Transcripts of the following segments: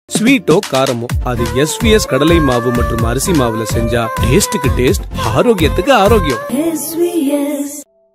ஸ்வீட்டோ காரமோ அது எஸ்விஎஸ் கடலை மாவு மற்றும் அரிசி மாவுல செஞ்சா டேஸ்டுக்கு டேஸ்ட் ஆரோக்கியத்துக்கு ஆரோக்கியம் SVS.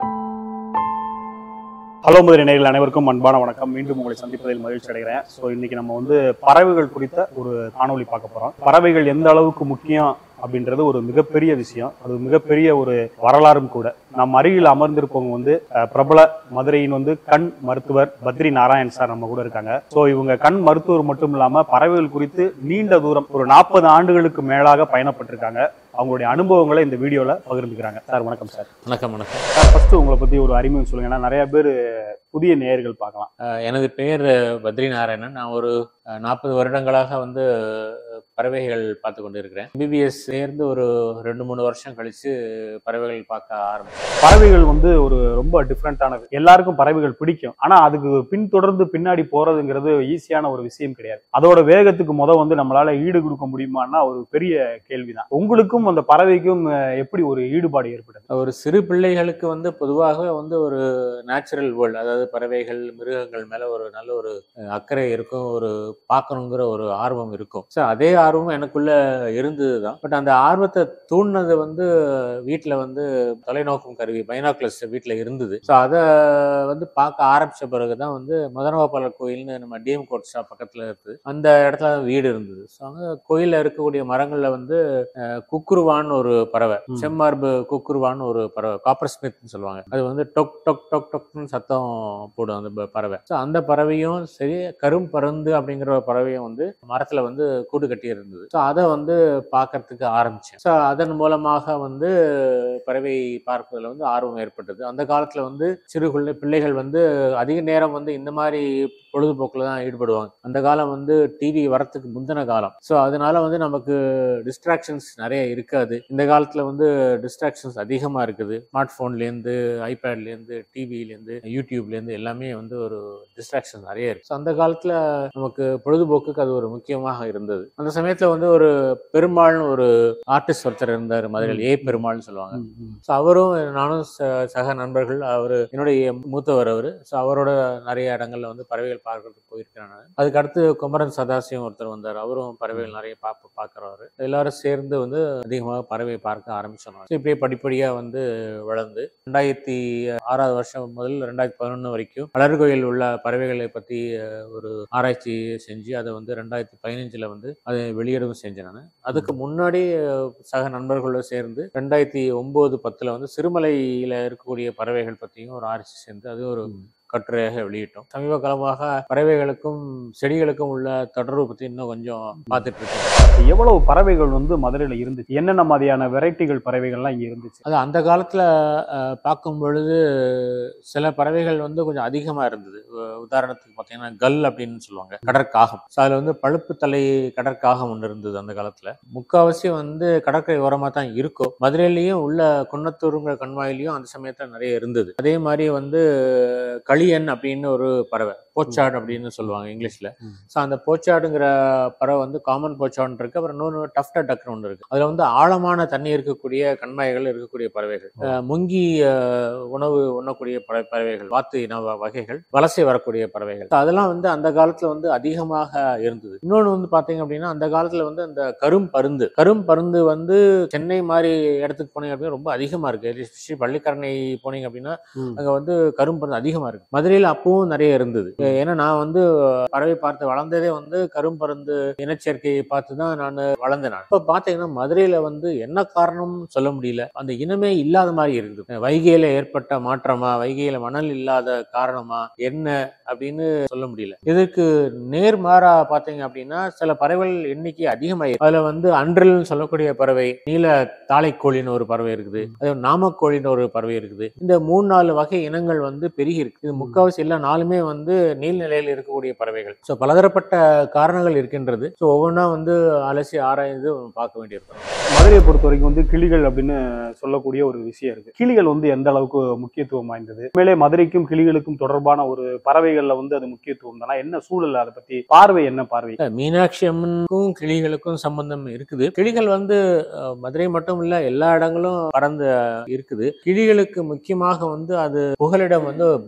ஹலோ முதல் நேயர்கள் அனைவருக்கும் அன்பான வணக்கம் மீண்டும் உங்களை சந்திப்பதில் மகிழ்ச்சி அடைகிறேன் ஸோ இன்னைக்கு நம்ம வந்து பறவைகள் குறித்த ஒரு காணொளி பார்க்க போறோம் பறவைகள் எந்த அளவுக்கு முக்கியம் அப்படின்றது ஒரு மிகப்பெரிய விஷயம் அது மிகப்பெரிய ஒரு வரலாறும் கூட நம் அருகில் அமர்ந்திருப்பவங்க வந்து அஹ், பிரபல மதுரையின் வந்து கண் மருத்துவர் பத்ரி நாராயண் சார் நம்ம கூட இருக்காங்க ஸோ இவங்க கண் மருத்துவர் மட்டும் இல்லாம பறவைகள் குறித்து நீண்ட தூரம் ஒரு நாற்பது ஆண்டுகளுக்கு மேலாக பயணப்பட்டிருக்காங்க அவங்களுடைய அனுபவங்களை இந்த வீடியோல பகிர்ந்துக்கிறாங்க சார் வணக்கம் சார் வணக்கம் வணக்கம் சார் ஃபர்ஸ்ட் உங்களை பத்தி ஒரு அறிமுகம் சொல்லுங்க ஏன்னா நிறைய பேர் புதிய நேயர்கள் பார்க்கலாம் அஹ் எனது பெயர் பத்ரி நாராயணன் நான் ஒரு நாற்பது வருடங்களாக வந்து அஹ், பறவைகள் பார்த்து கொண்டு இருக்கிறேன் பிபிஎஸ் சேர்ந்து ஒரு ரெண்டு மூணு வருஷம் கழிச்சு பறவைகள் பார்க்க ஆரம்பிச்சேன் பறவைகள் வந்து ஒரு ரொம்ப டிஃப்ரெண்டானது எல்லாருக்கும் பறவைகள் பிடிக்கும் ஆனா அதுக்கு பின்தொடர்ந்து பின்னாடி போறதுங்கிறது ஈஸியான ஒரு விஷயம் கிடையாது அதோட வேகத்துக்கு முத வந்து நம்மளால ஈடு கொடுக்க முடியுமான்னா ஒரு பெரிய கேள்விதான் உங்களுக்கும் அந்த பறவைக்கும் அஹ், எப்படி ஒரு ஈடுபாடு ஏற்பட்டது ஒரு சிறு பிள்ளைகளுக்கு வந்து பொதுவாகவே வந்து ஒரு நேச்சுரல் வேர்ல்டு அதாவது பறவைகள் மிருகங்கள் மேல ஒரு நல்ல ஒரு அஹ், அக்கறை இருக்கும் ஒரு பார்க்கணுங்கிற ஒரு ஆர்வம் இருக்கும் ஸோ அதே ஆர்வம் எனக்குள்ள இருந்தது தான் பட் அந்த ஆர்வத்தை தூண்டினது வந்து வீட்டில் வந்து தொலைநோக்கும் கருவி பைனாக்குலர்ஸ் வீட்டில் இருந்தது ஸோ அதை வந்து பார்க்க ஆரம்பிச்ச பிறகு தான் வந்து மதனகோபாலர் கோயில்னு நம்ம டிஎம் கோட்ஸா பக்கத்தில் இருக்குது அந்த இடத்துல தான் வீடு இருந்தது ஸோ அங்கே கோயிலில் இருக்கக்கூடிய மரங்களில் வந்து அஹ், குக்குருவான்னு ஒரு பறவை ம். செம்மார்பு குக்குருவான்னு ஒரு பறவை காப்பர் ஸ்மித்னு சொல்லுவாங்க அது வந்து டொக் டொக் டொக் டொக்னு சத்தம் போடும் அந்த ப- பறவை ஸோ அந்த பறவையும் சரி கரும் பருந்து அப்படிங்கிற ஒரு பறவையும் வந்து மரத்தில் வந்து கூடு கட்டி இருந்தது ஸோ அதை வந்து பார்க்கறதுக்கு ஆரம்பிச்சேன் ஸோ அதன் மூலமாக வந்து பறவை பார்ப்பதில் வந்து ஆர்வம் ஏற்பட்டது அந்த காலத்தில் வந்து சிறு குழந்தை பிள்ளைகள் வந்து அதிக நேரம் வந்து இந்த மாதிரி பொழுதுபோக்கில் தான் ஈடுபடுவாங்க அந்த காலம் வந்து டிவி வரத்துக்கு முந்தின காலம் ஸோ அதனால வந்து நமக்கு டிஸ்ட்ராக்ஷன்ஸ் நிறைய இருக்காது இந்த காலத்தில் வந்து டிஸ்ட்ராக்ஷன்ஸ் அதிகமாக இருக்குது ஸ்மார்ட் ஃபோன்லேருந்து ஐபேட்லேருந்து டிவிலேருந்து யூடியூப்லேருந்து எல்லாமே வந்து ஒரு டிஸ்ட்ராக்ஷன் நிறைய இருக்கு ஸோ அந்த காலத்தில் நமக்கு பொழுதுபோக்குக்கு அது ஒரு முக்கியமாக இருந்தது அந்த சமயத்தில் வந்து ஒரு பெருமாள்னு ஒரு ஆர்டிஸ்ட் ஒருத்தர் இருந்தார் மதுரையில் ஏ பெருமாள்னு சொல்லுவாங்க ஸோ அவரும் நானும் ச- சக நண்பர்கள் அவர் என்னுடைய மூத்தவர் அவர் ஸோ அவரோட நிறைய இடங்கள்ல வந்து பறவைகள் பார்க்கறதுக்கு போயிருக்கிறேன் நான் அதுக்கு அடுத்து குமரன் சதாசிவம் ஒருத்தர் வந்தார் அவரும் பறவைகள் நிறைய பார்ப்ப பார்க்குறவர் எல்லாரும் சேர்ந்து வந்து அதிகமாக பறவை பார்க்க ஆரம்பிச்சோம் ஸோ இப்படியே படிப்படியாக வந்து வளர்ந்து ரெண்டாயிரத்தி ஆறாவது வருஷம் முதல் ரெண்டாயிரத்தி பதினொன்று வரைக்கும் அலர்கோயில் உள்ள பறவைகளை பற்றி அஹ், ஒரு ஆராய்ச்சி செஞ்சு அதை வந்து ரெண்டாயிரத்தி பதினஞ்சில் வந்து அதை வெளியிடவும் செஞ்சேன் நான் அதுக்கு முன்னாடி அஹ், சக நண்பர்களோட சேர்ந்து ரெண்டாயிரத்தி ஒன்பது பத்தில் வந்து சிறுமலையில் இருக்கக்கூடிய பறவைகள் பற்றியும் ஒரு ஆராய்ச்சி சேர்ந்து அது ஒரு கட்டுரையாக வெளியிட்டோம் சமீப காலமாக பறவைகளுக்கும் செடிகளுக்கும் உள்ள தொடர்பு பற்றி இன்னும் கொஞ்சம் பார்த்துட்டு இருக்கேன் எவ்வளவு பறவைகள் வந்து மதுரையில இருந்துச்சு என்னென்ன மாதிரியான வெரைட்டிகள் பறவைகள்லாம் இங்க இருந்துச்சு அது அந்த காலத்தில் பார்க்கும் பொழுது சில பறவைகள் வந்து கொஞ்சம் அதிகமாக இருந்தது உ- உதாரணத்துக்கு பார்த்தீங்கன்னா கல் அப்படின்னு சொல்லுவாங்க கடற்காகம் ஸோ அதில் வந்து பழுப்பு தலை கடற்காகம் ஒன்று இருந்தது அந்த காலத்தில் முக்கால்வாசி வந்து கடற்கரை ஓரமாக தான் இருக்கும் மதுரையிலையும் உள்ள குன்னத்தூருங்கிற கண்மாயிலையும் அந்த சமயத்தில் நிறைய இருந்தது அதே மாதிரி வந்து களியன் அப்படின்னு ஒரு பறவை போச்சாட் அப்படின்னு சொல்லுவாங்க இங்கிலீஷில் ம். ஸோ அந்த போச்சாடுங்கிற பறவை வந்து காமன் போச்சாடுன்னு இருக்கு அப்புறம் இன்னொன்று டஃப்டா டக்குன்னு ஒன்று இருக்கு அதில் வந்து ஆழமான தண்ணி இருக்கக்கூடிய கண்மாய்கள் இருக்கக்கூடிய பறவைகள் அஹ் முங்கி அஹ், உணவு உண்ணக்கூடிய பற- பறவைகள் வாத்து இன வ- வகைகள் வலசை வரக்கூடிய பறவைகள் So அதெல்லாம் வந்து அந்த காலத்துல வந்து அதிகமாக இருந்தது இன்னொன்று வந்து பாத்தீங்க அப்படின்னா அந்த காலத்துல வந்து அந்த கரும் பருந்து கரும் பருந்து வந்து சென்னை மாதிரி இடத்துக்கு போனீங்க அப்படின்னா ரொம்ப அதிகமா இருக்கு எஸ்பெஷலி பள்ளிக்கரணை போனீங்க அப்படின்னா ம். அங்க வந்து கரும் பருந்து அதிகமா இருக்கு மதுரையில அப்பவும் நிறைய இருந்தது ஏன்னா நான் வந்து பறவை பார்த்து வளர்ந்ததே வந்து கரும்பருந்து இனச்சேர்க்கையை பார்த்து தான் நான் வளர்ந்தேன் நான். இப்ப பாத்தீங்கன்னா மதுரையில வந்து என்ன காரணம் சொல்ல முடியல அந்த இனமே இல்லாத மாதிரி இருக்குது வைகையில ஏற்பட்ட மாற்றமா வைகையில மணல் இல்லாத காரணமா என்ன அப்படின்னு சொல்ல முடியல இதற்கு நேர்மாறா பாத்தீங்க அப்படின்னா சில பறவைகள் எண்ணிக்கை அதிகமாயிருக்கு அதுல வந்து அன்றில்னு சொல்லக்கூடிய பறவை நீல தாளைக்கோழின்னு ஒரு பறவை இருக்குது அதே நாமக்கோழின்னு ஒரு பறவை இருக்குது இந்த மூணு நாலு வகை இனங்கள் வந்து பெருகி இருக்கு இது முக்காவாசி எல்லா நாளுமே வந்து நீர்நிலையில் இருக்கக்கூடிய பறவைகள் ஸோ பலதரப்பட்ட காரணங்கள் இருக்கின்றது ஸோ ஒவ்வொன்றா வந்து அலசி ஆராய்ந்து பார்க்க வேண்டியிருக்கும் மதுரையை பொறுத்த வரைக்கும் வந்து கிளிகள் அப்படின்னு சொல்லக்கூடிய ஒரு விஷயம் இருக்கு கிளிகள் வந்து எந்த அளவுக்கு முக்கியத்துவம் வாய்ந்தது உண்மையிலே மதுரைக்கும் கிளிகளுக்கும் தொடர்பான ஒரு பறவைகள்ல வந்து அது முக்கியத்துவம் தானா என்ன சூழல் அதை பத்தி பார்வை என்ன பார்வை மீனாட்சி அம்மனுக்கும் கிளிகளுக்கும் சம்பந்தம் இருக்குது கிளிகள் வந்து அஹ், மதுரை மட்டும் இல்ல எல்லா இடங்களும் பறந்து இருக்குது கிளிகளுக்கு முக்கியமாக வந்து அது புகலிடம் வந்து பொந்துகள்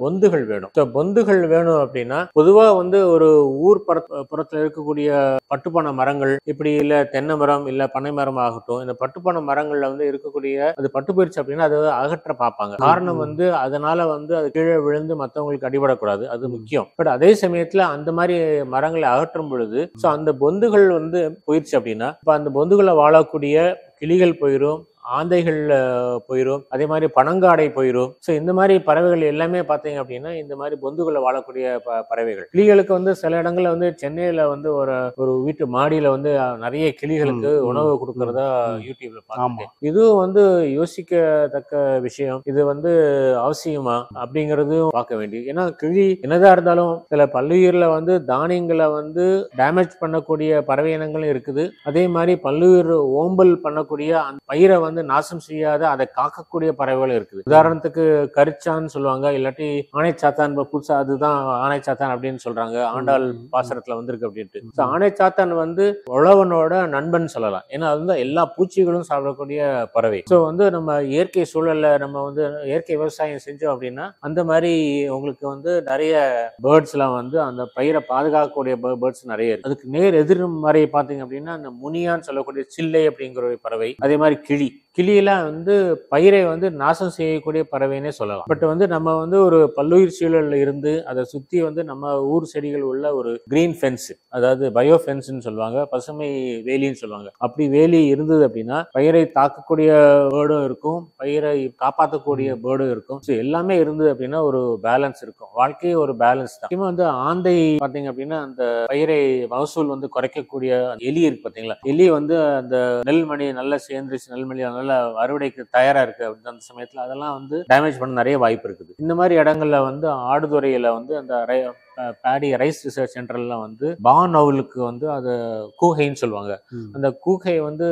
பொந்துகள் வேணும் ஸோ பொந்துகள் வேணும் அப்படின்னா பொதுவா வந்து ஒரு ஊர் புற புறத்துல இருக்கக்கூடிய பட்டுப்பன மரங்கள் இப்படி இல்ல தென்னை மரம் இல்ல பனை மரம் ஆகட்டும் இந்த பட்டுப்பன மரங்கள்ல வந்து இருக்கக்கூடிய அது பட்டு போயிருச்சு அப்படின்னா அதை அகற்ற பார்ப்பாங்க காரணம் வந்து அதனால வந்து அது கீழே விழுந்து மத்தவங்களுக்கு அடிபடக்கூடாது அது முக்கியம் பட் அதே சமயத்துல அந்த மாதிரி மரங்களை அகற்றும் பொழுது ஸோ அந்த பொந்துகள் வந்து போயிடுச்சு அப்படின்னா இப்போ அந்த பொந்துகளை வாழக்கூடிய கிளிகள் போயிடும் ஆந்தைகள் அஹ், போயிடும் அதே மாதிரி பனங்காடை போயிடும் ஸோ இந்த மாதிரி பறவைகள் எல்லாமே பார்த்தீங்க அப்படின்னா இந்த மாதிரி பொந்துகளை வாழக்கூடிய ப பறவைகள் கிளிகளுக்கு வந்து சில இடங்கள்ல வந்து சென்னையில வந்து ஒரு ஒரு வீட்டு மாடியில வந்து அஹ், நிறைய கிளிகளுக்கு ம், ம், உணவு கொடுக்கறதா ம். யூடியூப்ல ஆமா பார்த்துருக்கேன் இதுவும் வந்து யோசிக்கத்தக்க விஷயம் இது வந்து அவசியமா அப்படிங்கறதும் பார்க்க வேண்டியது ஏன்னா கிளி என்னதான் இருந்தாலும் சில பல்லுயிர்ல வந்து தானியங்களை வந்து டேமேஜ் பண்ணக்கூடிய பறவை இனங்களும் இருக்குது அதே மாதிரி பல்லுயிர் ஓம்பல் பண்ணக்கூடிய அந்த பயிரை வந்து நாசம் செய்யாத அதை காக்கக்கூடிய பறவைகளும் இருக்குது உதாரணத்துக்கு கரிச்சான்னு சொல்லுவாங்க இல்லாட்டி ஆனைச்சாத்தான் இப்ப புதுசா அதுதான் ஆனைச்சாத்தான் அப்படின்னு சொல்றாங்க ஆண்டாள் ம், ம். பாசனத்துல வந்திருக்கு அப்படின்ட்டு ஸோ ஆனைச்சாத்தான் வந்து உழவனோட நண்பன் சொல்லலாம் ஏன்னா அது வந்து எல்லா பூச்சிகளும் சாப்பிடக்கூடிய பறவை ஸோ வந்து நம்ம இயற்கை சூழல்ல நம்ம வந்து இயற்கை விவசாயம் செஞ்சோம் அப்படின்னா அந்த மாதிரி உங்களுக்கு வந்து நிறைய பேர்ட்ஸ் எல்லாம் வந்து அந்த பயிரை பாதுகாக்கக்கூடிய பேர்ட்ஸ் நிறைய இருக்கு அதுக்கு நேர் எதிர்மறை பார்த்தீங்க அப்படின்னா அந்த முனியான்னு சொல்லக்கூடிய சில்லை அப்படிங்கிற ஒரு பறவை அதே மாதிரி கிளி கிளியெல்லாம் வந்து பயிரை வந்து நாசம் செய்யக்கூடிய பறவைன்னே சொல்லலாம் பட் வந்து நம்ம வந்து ஒரு பல்லுயிர் சூழல்ல இருந்து அதை சுத்தி வந்து நம்ம ஊர் செடிகள் உள்ள ஒரு கிரீன் ஃபென்ஸ் அதாவது பயோ ஃபென்ஸ்னு சொல்லுவாங்க பசுமை வேலின்னு சொல்லுவாங்க அப்படி வேலி இருந்தது அப்படின்னா பயிரை தாக்கக்கூடிய பேர்டும் இருக்கும் பயிரை காப்பாற்றக்கூடிய பேர்டும் இருக்கும் ஸோ எல்லாமே இருந்தது அப்படின்னா ஒரு பேலன்ஸ் இருக்கும் வாழ்க்கையே ஒரு பேலன்ஸ் தான் முக்கியமா வந்து ஆந்தை பார்த்தீங்க அப்படின்னா அந்த பயிரை மகசூல் வந்து குறைக்கக்கூடிய அந்த எலி இருக்கு பார்த்தீங்களா எலி வந்து அந்த நெல்மணி நல்லா சேர்ந்துருச்சு நெல்மணி நல்லா அறுவடைக்கு தயாரா இருக்கு அப்படின்னு அந்த சமயத்துல அதெல்லாம் வந்து டேமேஜ் பண்ண நிறைய வாய்ப்பு இருக்குது இந்த மாதிரி இடங்கள்ல வந்து ஆடுதுறையில வந்து அந்த ரை- அஹ் பேடி ரைஸ் ரிசர்ச் சென்டர்ல வந்து பான் அவுலுக்கு வந்து அது கூகைன்னு சொல்லுவாங்க ம். அந்த கூகை வந்து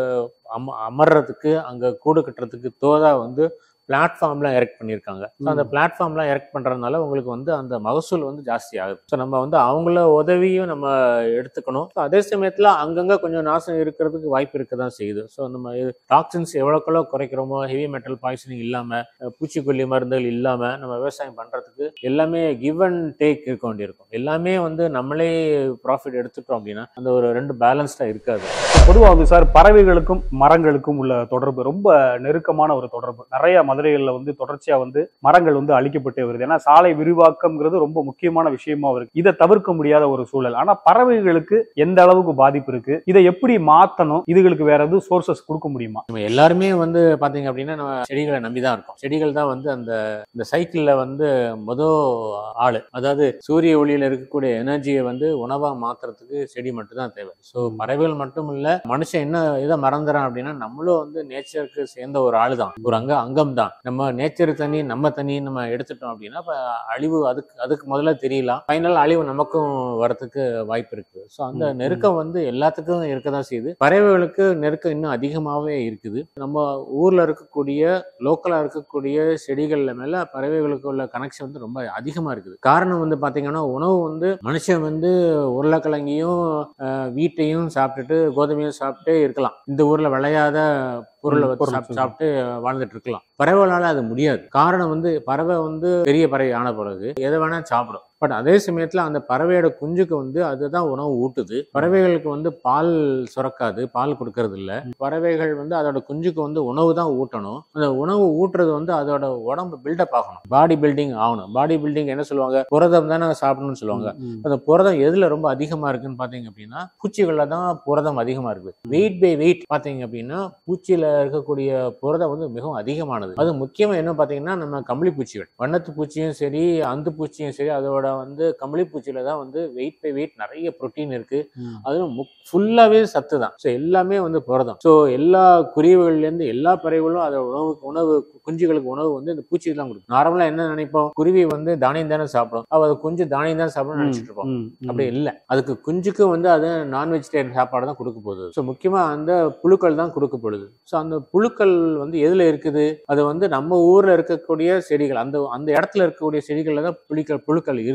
அம அமர்றதுக்கு அங்க கூடு கட்டுறதுக்கு தோதா வந்து பிளாட்ஃபார்ம்லாம் எரெக்ட் பண்ணியிருக்காங்க ஸோ அந்த ம். பிளாட்ஃபார்ம்லாம் எரெக்ட் பண்றதுனால உங்களுக்கு வந்து அந்த மகசூல் வந்து ஜாஸ்தி ஆகுது ஸோ நம்ம வந்து அவங்கள உதவியும் நம்ம எடுத்துக்கணும் So அதே சமயத்துல அங்கங்க கொஞ்சம் நாசம் இருக்கிறதுக்கு வாய்ப்பு இருக்க தான் செய்யுது ஸோ நம்ம டாக்ஸின்ஸ் எவ்வளோக்கெவ்வளோ குறைக்கிறோமோ ஹெவி மெட்டல் பாய்சனிங் இல்லாம அஹ் பூச்சிக்கொல்லி மருந்துகள் இல்லாம நம்ம விவசாயம் பண்றதுக்கு எல்லாமே கிவ் அண்ட் டேக் இருக்க வேண்டியிருக்கும் எல்லாமே வந்து நம்மளே ப்ராஃபிட் எடுத்துட்டோம் அப்படின்னா அந்த ஒரு ரெண்டு பேலன்ஸ்டா இருக்காது பொதுவா வந்து சார் பறவைகளுக்கும் மரங்களுக்கும் உள்ள தொடர்பு ரொம்ப நெருக்கமான ஒரு தொடர்பு நிறைய மதுரைகள்ல வந்து தொடர்ச்சியா வந்து மரங்கள் வந்து அழிக்கப்பட்டே வருது ஏன்னா சாலை விரிவாக்கம்ங்கிறது ரொம்ப முக்கியமான விஷயமா இருக்கு இதை தவிர்க்க முடியாத ஒரு சூழல் ஆனா பறவைகளுக்கு எந்த அளவுக்கு பாதிப்பு இருக்கு இதை எப்படி மாத்தணும் இதுகளுக்கு வேற எதுவும் சோர்சஸ் கொடுக்க முடியுமா நம்ம எல்லாருமே வந்து பாத்தீங்க அப்படின்னா நம்ம செடிகளை நம்பி தான் இருக்கோம் செடிகள் தான் வந்து அந்த இந்த சைக்கிள்ல வந்து முத ஆளு அதாவது சூரிய ஒளியில இருக்கக்கூடிய எனர்ஜியை வந்து உணவா மாத்துறதுக்கு செடி மட்டும் தான் தேவை ஸோ பறவைகள் மட்டும் இல்ல மனுஷன் என்ன இதை மறந்துறான் அப்படின்னா நம்மளும் வந்து நேச்சருக்கு சேர்ந்த ஒரு ஆளு தான் ஒரு அங்க அங்கம் தான் நம்ம நேச்சர் தனி நம்ம தனி நம்ம எடுத்துட்டோம் அப்படின்னா அப்ப அழிவு அதுக்கு அதுக்கு முதல்ல தெரியலாம் ஃபைனல் அழிவு நமக்கும் வரதுக்கு வாய்ப்பு இருக்கு ஸோ அந்த ம், ம். நெருக்கம் வந்து எல்லாத்துக்கும் இருக்க தான் செய்யுது பறவைகளுக்கு நெருக்கம் இன்னும் அதிகமாகவே இருக்குது நம்ம ஊர்ல இருக்கக்கூடிய லோக்கலா இருக்கக்கூடிய செடிகள்ல மேல பறவைகளுக்கு உள்ள கனெக்ஷன் வந்து ரொம்ப அதிகமா இருக்குது காரணம் வந்து பாத்தீங்கன்னா உணவு வந்து மனுஷன் வந்து உருளைக்கிழங்கையும் அஹ், வீட்டையும் சாப்பிட்டுட்டு கோதுமையும் சாப்பிட்டு இருக்கலாம் இந்த ஊர்ல விளையாத பொருளை ம், வச்சு பொருள் சாப்பிட்டு சொல்லு. சாப்பிட்டு வாழ்ந்துட்டு இருக்கலாம் பறவைகளால அது முடியாது காரணம் வந்து பறவை வந்து பெரிய பறவை ஆன பிறகு எதை வேணா சாப்பிடும் பட் அதே சமயத்துல அந்த பறவையோட குஞ்சுக்கு வந்து அதுதான் உணவு ஊட்டுது பறவைகளுக்கு வந்து பால் சுரக்காது பால் கொடுக்கறது இல்ல பறவைகள் வந்து அதோட குஞ்சுக்கு வந்து உணவு தான் ஊட்டணும் அந்த உணவு ஊட்டுறது வந்து அதோட உடம்பு பில்டப் ஆகணும் பாடி பில்டிங் ஆகணும் பாடி பில்டிங் என்ன சொல்லுவாங்க புரதம் தானே சாப்பிடணும்னு சொல்லுவாங்க அந்த புரதம் எதுல ரொம்ப அதிகமா இருக்குன்னு பாத்தீங்க அப்படின்னா பூச்சிகள்ல தான் புரதம் அதிகமா இருக்கு வெயிட் பை வெயிட் பாத்தீங்க அப்படின்னா பூச்சியில இருக்கக்கூடிய புரதம் வந்து மிகவும் அதிகமானது அது முக்கியமா என்ன பாத்தீங்கன்னா நம்ம கம்பளி பூச்சிகள் வண்ணத்து பூச்சியும் சரி அந்து பூச்சியும் சரி அதோட வந்து கம்பளி பூச்சியில தான் வந்து வெயிட் பை வெயிட் நிறைய புரோட்டீன் இருக்கு அதுவும் ஃபுல்லாவே சத்து தான் ஸோ எல்லாமே வந்து புரதம் ஸோ எல்லா குருவிகள்ல இருந்து எல்லா பறவைகளும் அதோட உணவுக்கு உணவு குஞ்சுகளுக்கு உணவு வந்து இந்த பூச்சி தான் கொடுக்கும் நார்மலா என்ன நினைப்போம் குருவி வந்து தானியம் தானே சாப்பிடும் அவ அது குஞ்சு தானியம் தான் சாப்பிடும் நினைச்சிட்டு இருப்போம் அப்படி இல்ல அதுக்கு குஞ்சுக்கும் வந்து அது நான் வெஜிடேரியன் சாப்பாடு தான் கொடுக்க போகுது ஸோ முக்கியமா அந்த புழுக்கள் தான் கொடுக்கப்படுது ஸோ அந்த புழுக்கள் வந்து எதுல இருக்குது அது வந்து நம்ம ஊர்ல இருக்கக்கூடிய செடிகள் அந்த அந்த இடத்துல இருக்கக்கூடிய செடிகள்ல தான் புழுக்கள் புழுக்கள் இருக்குது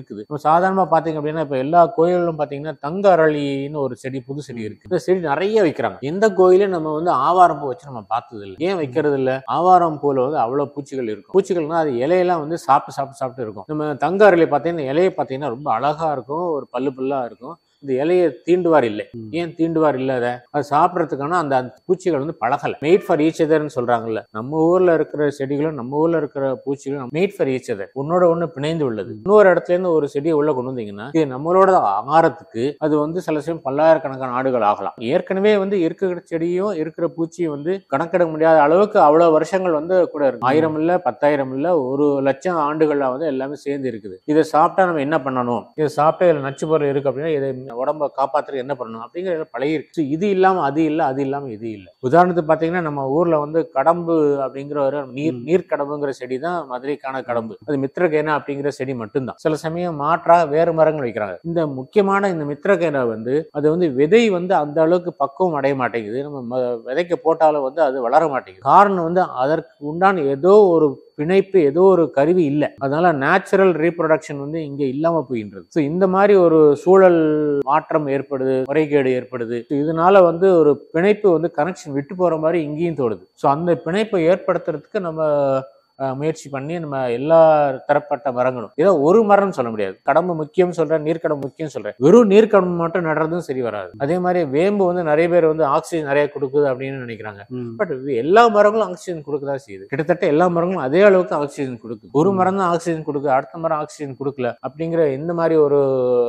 இருக்குது இப்போ சாதாரணமா பாத்தீங்க அப்படின்னா இப்ப எல்லா கோயில்களும் பாத்தீங்கன்னா தங்க அரளின்னு ஒரு செடி புது செடி இருக்கு இந்த செடி நிறைய வைக்கிறாங்க எந்த கோயிலும் நம்ம வந்து ஆவாரம் பூ வச்சு நம்ம பார்த்தது இல்லை ஏன் வைக்கிறது இல்ல ஆவாரம் பூல வந்து அவ்வளவு பூச்சிகள் இருக்கும் பூச்சிகள்னா அது இலையெல்லாம் வந்து சாப்பிட்டு சாப்பிட்டு சாப்பிட்டு இருக்கும் நம்ம தங்க அரளி பார்த்தீங்கன்னா இலையை பார்த்தீங்கன்னா ரொம்ப அழகா இருக்கும் ஒரு பல்லு பல்லா இருக்கும் இந்த இலையை தீண்டுவார் இல்லை ம். ஏன் தீண்டுவார் இல்ல அதை அது சாப்பிட்றதுக்கான அந்த அந்த பூச்சிகள் வந்து பழகல மேட் ஃபார் ஈச் அதர்னு சொல்றாங்கல்ல நம்ம ஊர்ல இருக்கிற செடிகளும் நம்ம ஊர்ல இருக்கிற பூச்சிகளும் மேட் ஃபார் ஈச் அதர் உன்னோட ஒண்ணு பிணைந்து உள்ளது இன்னொரு இடத்துல இருந்து ஒரு செடியை உள்ள கொண்டு வந்தீங்கன்னா இது நம்மளோட ஆகாரத்துக்கு அது வந்து சில சமயம் பல்லாயிரக்கணக்கான ஆடுகள் ஆகலாம் ஏற்கனவே வந்து இருக்கிற செடியும் இருக்கிற பூச்சியும் வந்து கணக்கெடுக்க முடியாத அளவுக்கு அவ்வளவு வருஷங்கள் வந்து கூட இருக்கு ஆயிரம் இல்ல பத்தாயிரம் இல்ல ஒரு லட்சம் ஆண்டுகள்ல வந்து எல்லாமே சேர்ந்து இருக்குது இதை சாப்பிட்டா நம்ம என்ன பண்ணணும் இதை சாப்பிட்டா இதுல நச்சு பொருள் இருக்கு அப்படின்னா இதை உடம்ப காப்பாத்துறது என்ன பண்ணணும் அப்படிங்கிற பழகி இருக்கு So, இது இல்லாம அது இல்ல அது இல்லாம இது இல்ல உதாரணத்துக்கு பாத்தீங்கன்னா நம்ம ஊர்ல வந்து கடம்பு அப்படிங்கிற ஒரு நீர் ம். நீர் கடம்புங்கிற செடி தான் மதுரைக்கான கடம்பு அது மித்திரகேனா அப்படிங்கிற செடி மட்டும்தான் சில சமயம் மாற்றா வேறு மரங்கள் வைக்கிறாங்க இந்த முக்கியமான இந்த மித்திரகேனா வந்து அது வந்து விதை வந்து அந்த அளவுக்கு பக்குவம் அடைய மாட்டேங்குது நம்ம ம- விதைக்க போட்டாலும் வந்து அது வளர மாட்டேங்குது காரணம் வந்து அதற்கு உண்டான ஏதோ ஒரு பிணைப்பு ஏதோ ஒரு கருவி இல்லை அதனால நேச்சுரல் ரீப்ரொடக்ஷன் வந்து இங்க இல்லாம போகின்றது ஸோ இந்த மாதிரி ஒரு சூழல் மாற்றம் ஏற்படுது முறைகேடு ஏற்படுது So, இதனால வந்து ஒரு பிணைப்பு வந்து கனெக்ஷன் விட்டு போற மாதிரி இங்கேயும் தோடுது ஸோ அந்த பிணைப்பை ஏற்படுத்துறதுக்கு நம்ம அஹ், முயற்சி பண்ணி நம்ம எல்லா தரப்பட்ட மரங்களும் ஏதோ ஒரு மரம்னு சொல்ல முடியாது கடம்பு முக்கியம் சொல்றேன் நீர்க்கடம்பு முக்கியம் சொல்றேன் வெறும் நீர்க்கடம்பு மட்டும் நடுறதும் சரி வராது அதே மாதிரி வேம்பு வந்து நிறைய பேர் வந்து ஆக்சிஜன் நிறைய கொடுக்குது அப்படின்னு நினைக்கிறாங்க ம். பட் எல்லா மரங்களும் ஆக்சிஜன் கொடுக்கதா செய்யுது கிட்டத்தட்ட எல்லா மரங்களும் அதே அளவுக்கு ஆக்சிஜன் கொடுக்குது ஒரு மரம் தான் ஆக்சிஜன் கொடுக்குது அடுத்த மரம் ஆக்சிஜன் கொடுக்கல அப்படிங்கிற இந்த மாதிரி ஒரு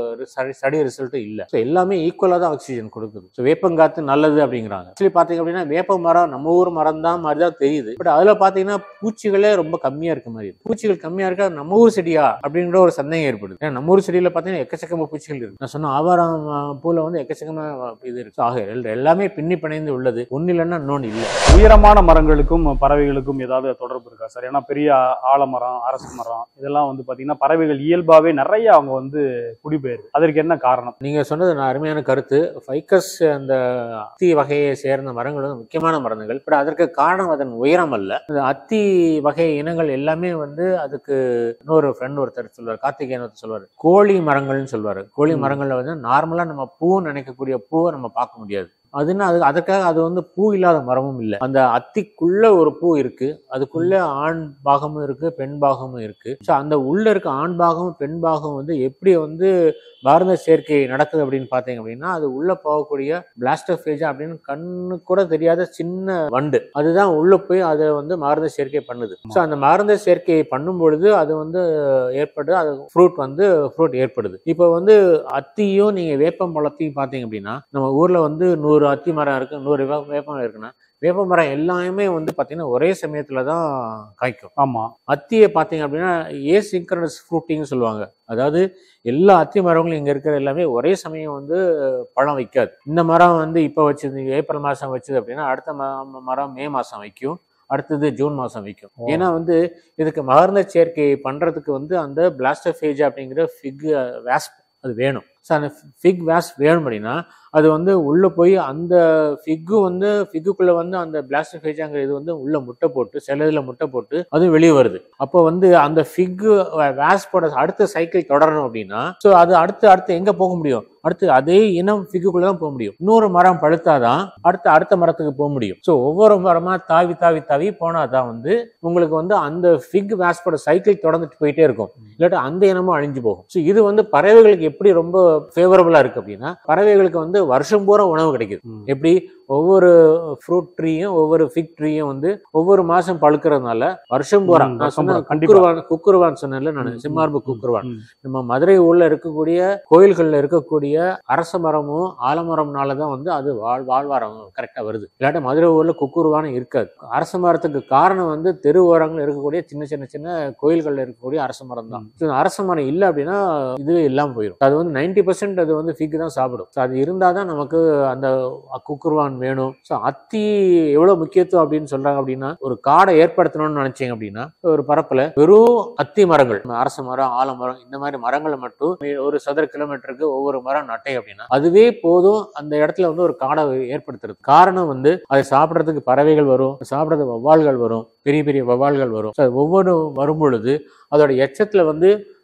ஸ்டடி ரிசல்ட் இல்ல ஸோ எல்லாமே ஈக்குவலா தான் ஆக்சிஜன் கொடுக்குது ஸோ வேப்பங்காத்து நல்லது அப்படிங்கிறாங்க ஆக்சுவலி பாத்தீங்க அப்படின்னா வேப்ப மரம் நம்ம ஊர் மரம் தான் மாதிரி தான் தெரியுது பட் அதுல பாத்தீங்கன்னா பூச்சிகளே ரொம்ப கம்மியா இருக்க மாதிரி இருக்கு. பூச்சிகள் கம்மியா இருக்கா நம்ம ஊர் செடியா அப்படிங்கிற ஒரு சந்தேகம் ஏற்படுது ஏன்னா நம்ம ஊர் செடியில பாத்தீங்கன்னா எக்கச்சக்கமா பூச்சிகள் இருக்கு நான் சொன்ன ஆவாரம் அஹ், பூல வந்து எக்கச்சக்கமா இது இருக்கு So, ஆக எல்- எல்லாமே பின்னி பிணைந்து உள்ளது ஒன்னு இல்லைன்னா இன்னொன்னு இல்ல உயரமான மரங்களுக்கும் பறவைகளுக்கும் ஏதாவது தொடர்பு இருக்கா சார் ஏன்னா பெரிய ஆலமரம் அரச மரம் இதெல்லாம் வந்து பாத்தீங்கன்னா பறவைகள் இயல்பாவே நிறைய அவங்க வந்து குடிபெயருது அதற்கு என்ன காரணம் நீங்க சொன்னது நான் அருமையான கருத்து ஃபைக்கஸ் அந்த அத்தி வகையை சேர்ந்த மரங்கள் வந்து முக்கியமான மரங்கள் பட் அதற்கு காரணம் அதன் உயரம் அல்ல இந்த அத்தி வகை இனங்கள் எல்லாமே வந்து அதுக்கு இன்னொரு ஃப்ரெண்ட் ஒருத்தர் சொல்வார் கார்த்திகேயன் ஒருத்தர் சொல்வார் கோழி மரங்கள்னு சொல்வாரு கோழி ம். மரங்கள்ல வந்து நார்மலா நம்ம பூன்னு நினைக்கக்கூடிய பூவை நம்ம பார்க்க முடியாது அதுன்னா அது அதற்காக அது வந்து பூ இல்லாத மரமும் இல்லை அந்த அத்திக்குள்ள ஒரு பூ இருக்கு அதுக்குள்ள ஆண் பாகமும் இருக்கு பெண் பாகமும் இருக்கு ஸோ அந்த உள்ள இருக்க ஆண் பாகமும் பெண் பாகம் வந்து எப்படி வந்து பாரத சேர்க்கை நடக்குது அப்படின்னு பார்த்தீங்க அப்படின்னா அது உள்ள போகக்கூடிய பிளாஸ்டோஃபேஜா அப்படின்னு கண்ணு கூட தெரியாத சின்ன வண்டு அதுதான் உள்ள போய் அதை வந்து மருந்து சேர்க்கை பண்ணுது ஸோ அந்த மருந்து சேர்க்கை பண்ணும் பொழுது அது வந்து ஏற்படுது அது ஃப்ரூட் வந்து ஃப்ரூட் ஏற்படுது இப்போ வந்து அத்தியும் நீங்க வேப்பம் பழத்தையும் பார்த்தீங்க அப்படின்னா நம்ம ஊர்ல வந்து நூறு அத்தி மரம் இருக்கு நூறு வே- வேப்பம் இருக்குன்னா வேப்ப மரம் எல்லாமே வந்து பார்த்தீங்கன்னா ஒரே சமயத்துல தான் காய்க்கும் ஆமா அத்தியை பார்த்தீங்க அப்படின்னா ஏ சிங்க்ரனஸ் ஃப்ரூட்டிங்னு சொல்லுவாங்க அதாவது எல்லா அத்தி மரங்களும் இங்கே இருக்கிற எல்லாமே ஒரே சமயம் வந்து பழம் வைக்காது இந்த மரம் வந்து இப்போ வச்சது ஏப்ரல் மாதம் வச்சது அப்படின்னா அடுத்த ம- மரம் மே மாதம் வைக்கும் அடுத்தது ஜூன் மாதம் வைக்கும் ஓ. ஏன்னா வந்து இதுக்கு மகர்ந்த சேர்க்கை பண்ணுறதுக்கு வந்து அந்த பிளாஸ்டோஃபேஜ் அப்படிங்கிற ஃபிக் வேஸ்ப் அது வேணும் ஸோ அந்த ஃபிக் வேஸ்ப் வேணும் அப்படின்னா அது வந்து உள்ளே போய் அந்த ஃபிக்கு வந்து ஃபிக்குக்குள்ளே வந்து அந்த பிளாஸ்டோஃபேஜாங்கிற இது வந்து உள்ள முட்டை போட்டு சில இதில் முட்டை போட்டு அது வெளியே வருது அப்போ வந்து அந்த ஃபிக்கு வேஸ்போட அடுத்த சைக்கிள் தொடரணும் அப்படின்னா ஸோ அது அடுத்து அடுத்து எங்கே போக முடியும் அடுத்து அதே இனம் ஃபிக்குக்குள்ள தான் போக முடியும் இன்னொரு மரம் பழுத்தாதான் அடுத்த அடுத்த மரத்துக்கு போக முடியும் ஸோ ஒவ்வொரு மரமா தாவி தாவி தாவி போனாதான் வந்து உங்களுக்கு வந்து அந்த ஃபிக் வேஸ்போட சைக்கிள் தொடர்ந்துட்டு போயிட்டே இருக்கும் இல்லாட்டி அந்த இனமும் அழிஞ்சு போகும் ஸோ இது வந்து பறவைகளுக்கு எப்படி ரொம்ப ஃபேவரபுளா இருக்கு அப்படின்னா பறவைகளுக்கு வந்து வருஷம் பூரா உணவு கிடைக்குது ம். எப்படி ஒவ்வொரு ஃப்ரூட் ட்ரீயும் ஒவ்வொரு ஃபிக் ட்ரீயும் வந்து ஒவ்வொரு மாசம் பழுக்கிறதுனால வருஷம் பூரா ம், நான் வருஷம் சொன்ன பூரா, கண்டிப்பா. குக்குருவான் குக்குருவான் சொன்னேன்ல நான் ம், சிம்மார்பு ம், குக்குருவான் ம். நம்ம மதுரை ஊர்ல இருக்கக்கூடிய கோயில்கள்ல இருக்கக்கூடிய அரச மரமும் ஆலமரம்னால தான் வந்து அது வாழ் வாழ்வாரம் கரெக்டா வருது இல்லாட்டி மதுரை ஊர்ல குக்குருவானம் இருக்காது அரச மரத்துக்கு காரணம் வந்து தெரு ஓரங்கள் இருக்கக்கூடிய சின்ன சின்ன சின்ன கோயில்கள்ல இருக்கக்கூடிய அரச மரம் தான் So, அரச மரம் இல்லை அப்படின்னா இதுவே இல்லாம போயிடும் அது வந்து நைன்டி பர்சன்ட் அது வந்து ஃபிக் தான் சாப்பிடும் So, அது இருந்தால் தான் நமக்கு அந்த குக்குருவான் வேணும் ஸோ அத்தி எவ்வளவு முக்கியத்துவம் அப்படின்னு சொல்றாங்க அப்படின்னா ஒரு காடை ஏற்படுத்தணும்னு நினைச்சீங்க அப்படின்னா ஒரு பரப்புல வெறும் அத்தி மரங்கள் அரச மரம் ஆலமரம் இந்த மாதிரி மரங்களை மட்டும் ஒரு சதுர கிலோமீட்டருக்கு ஒவ்வொரு மரம் நட்டை அப்படின்னா அதுவே போதும் அந்த இடத்துல வந்து ஒரு காடை ஏற்படுத்துறது காரணம் வந்து அதை சாப்பிட்றதுக்கு பறவைகள் வரும் சாப்பிட்றது வவ்வால்கள் வரும் பெரிய பெரிய வவ்வால்கள் வரும் So, அது ஒவ்வொரு வரும் பொழுது அதோட எச்சத்துல வந்து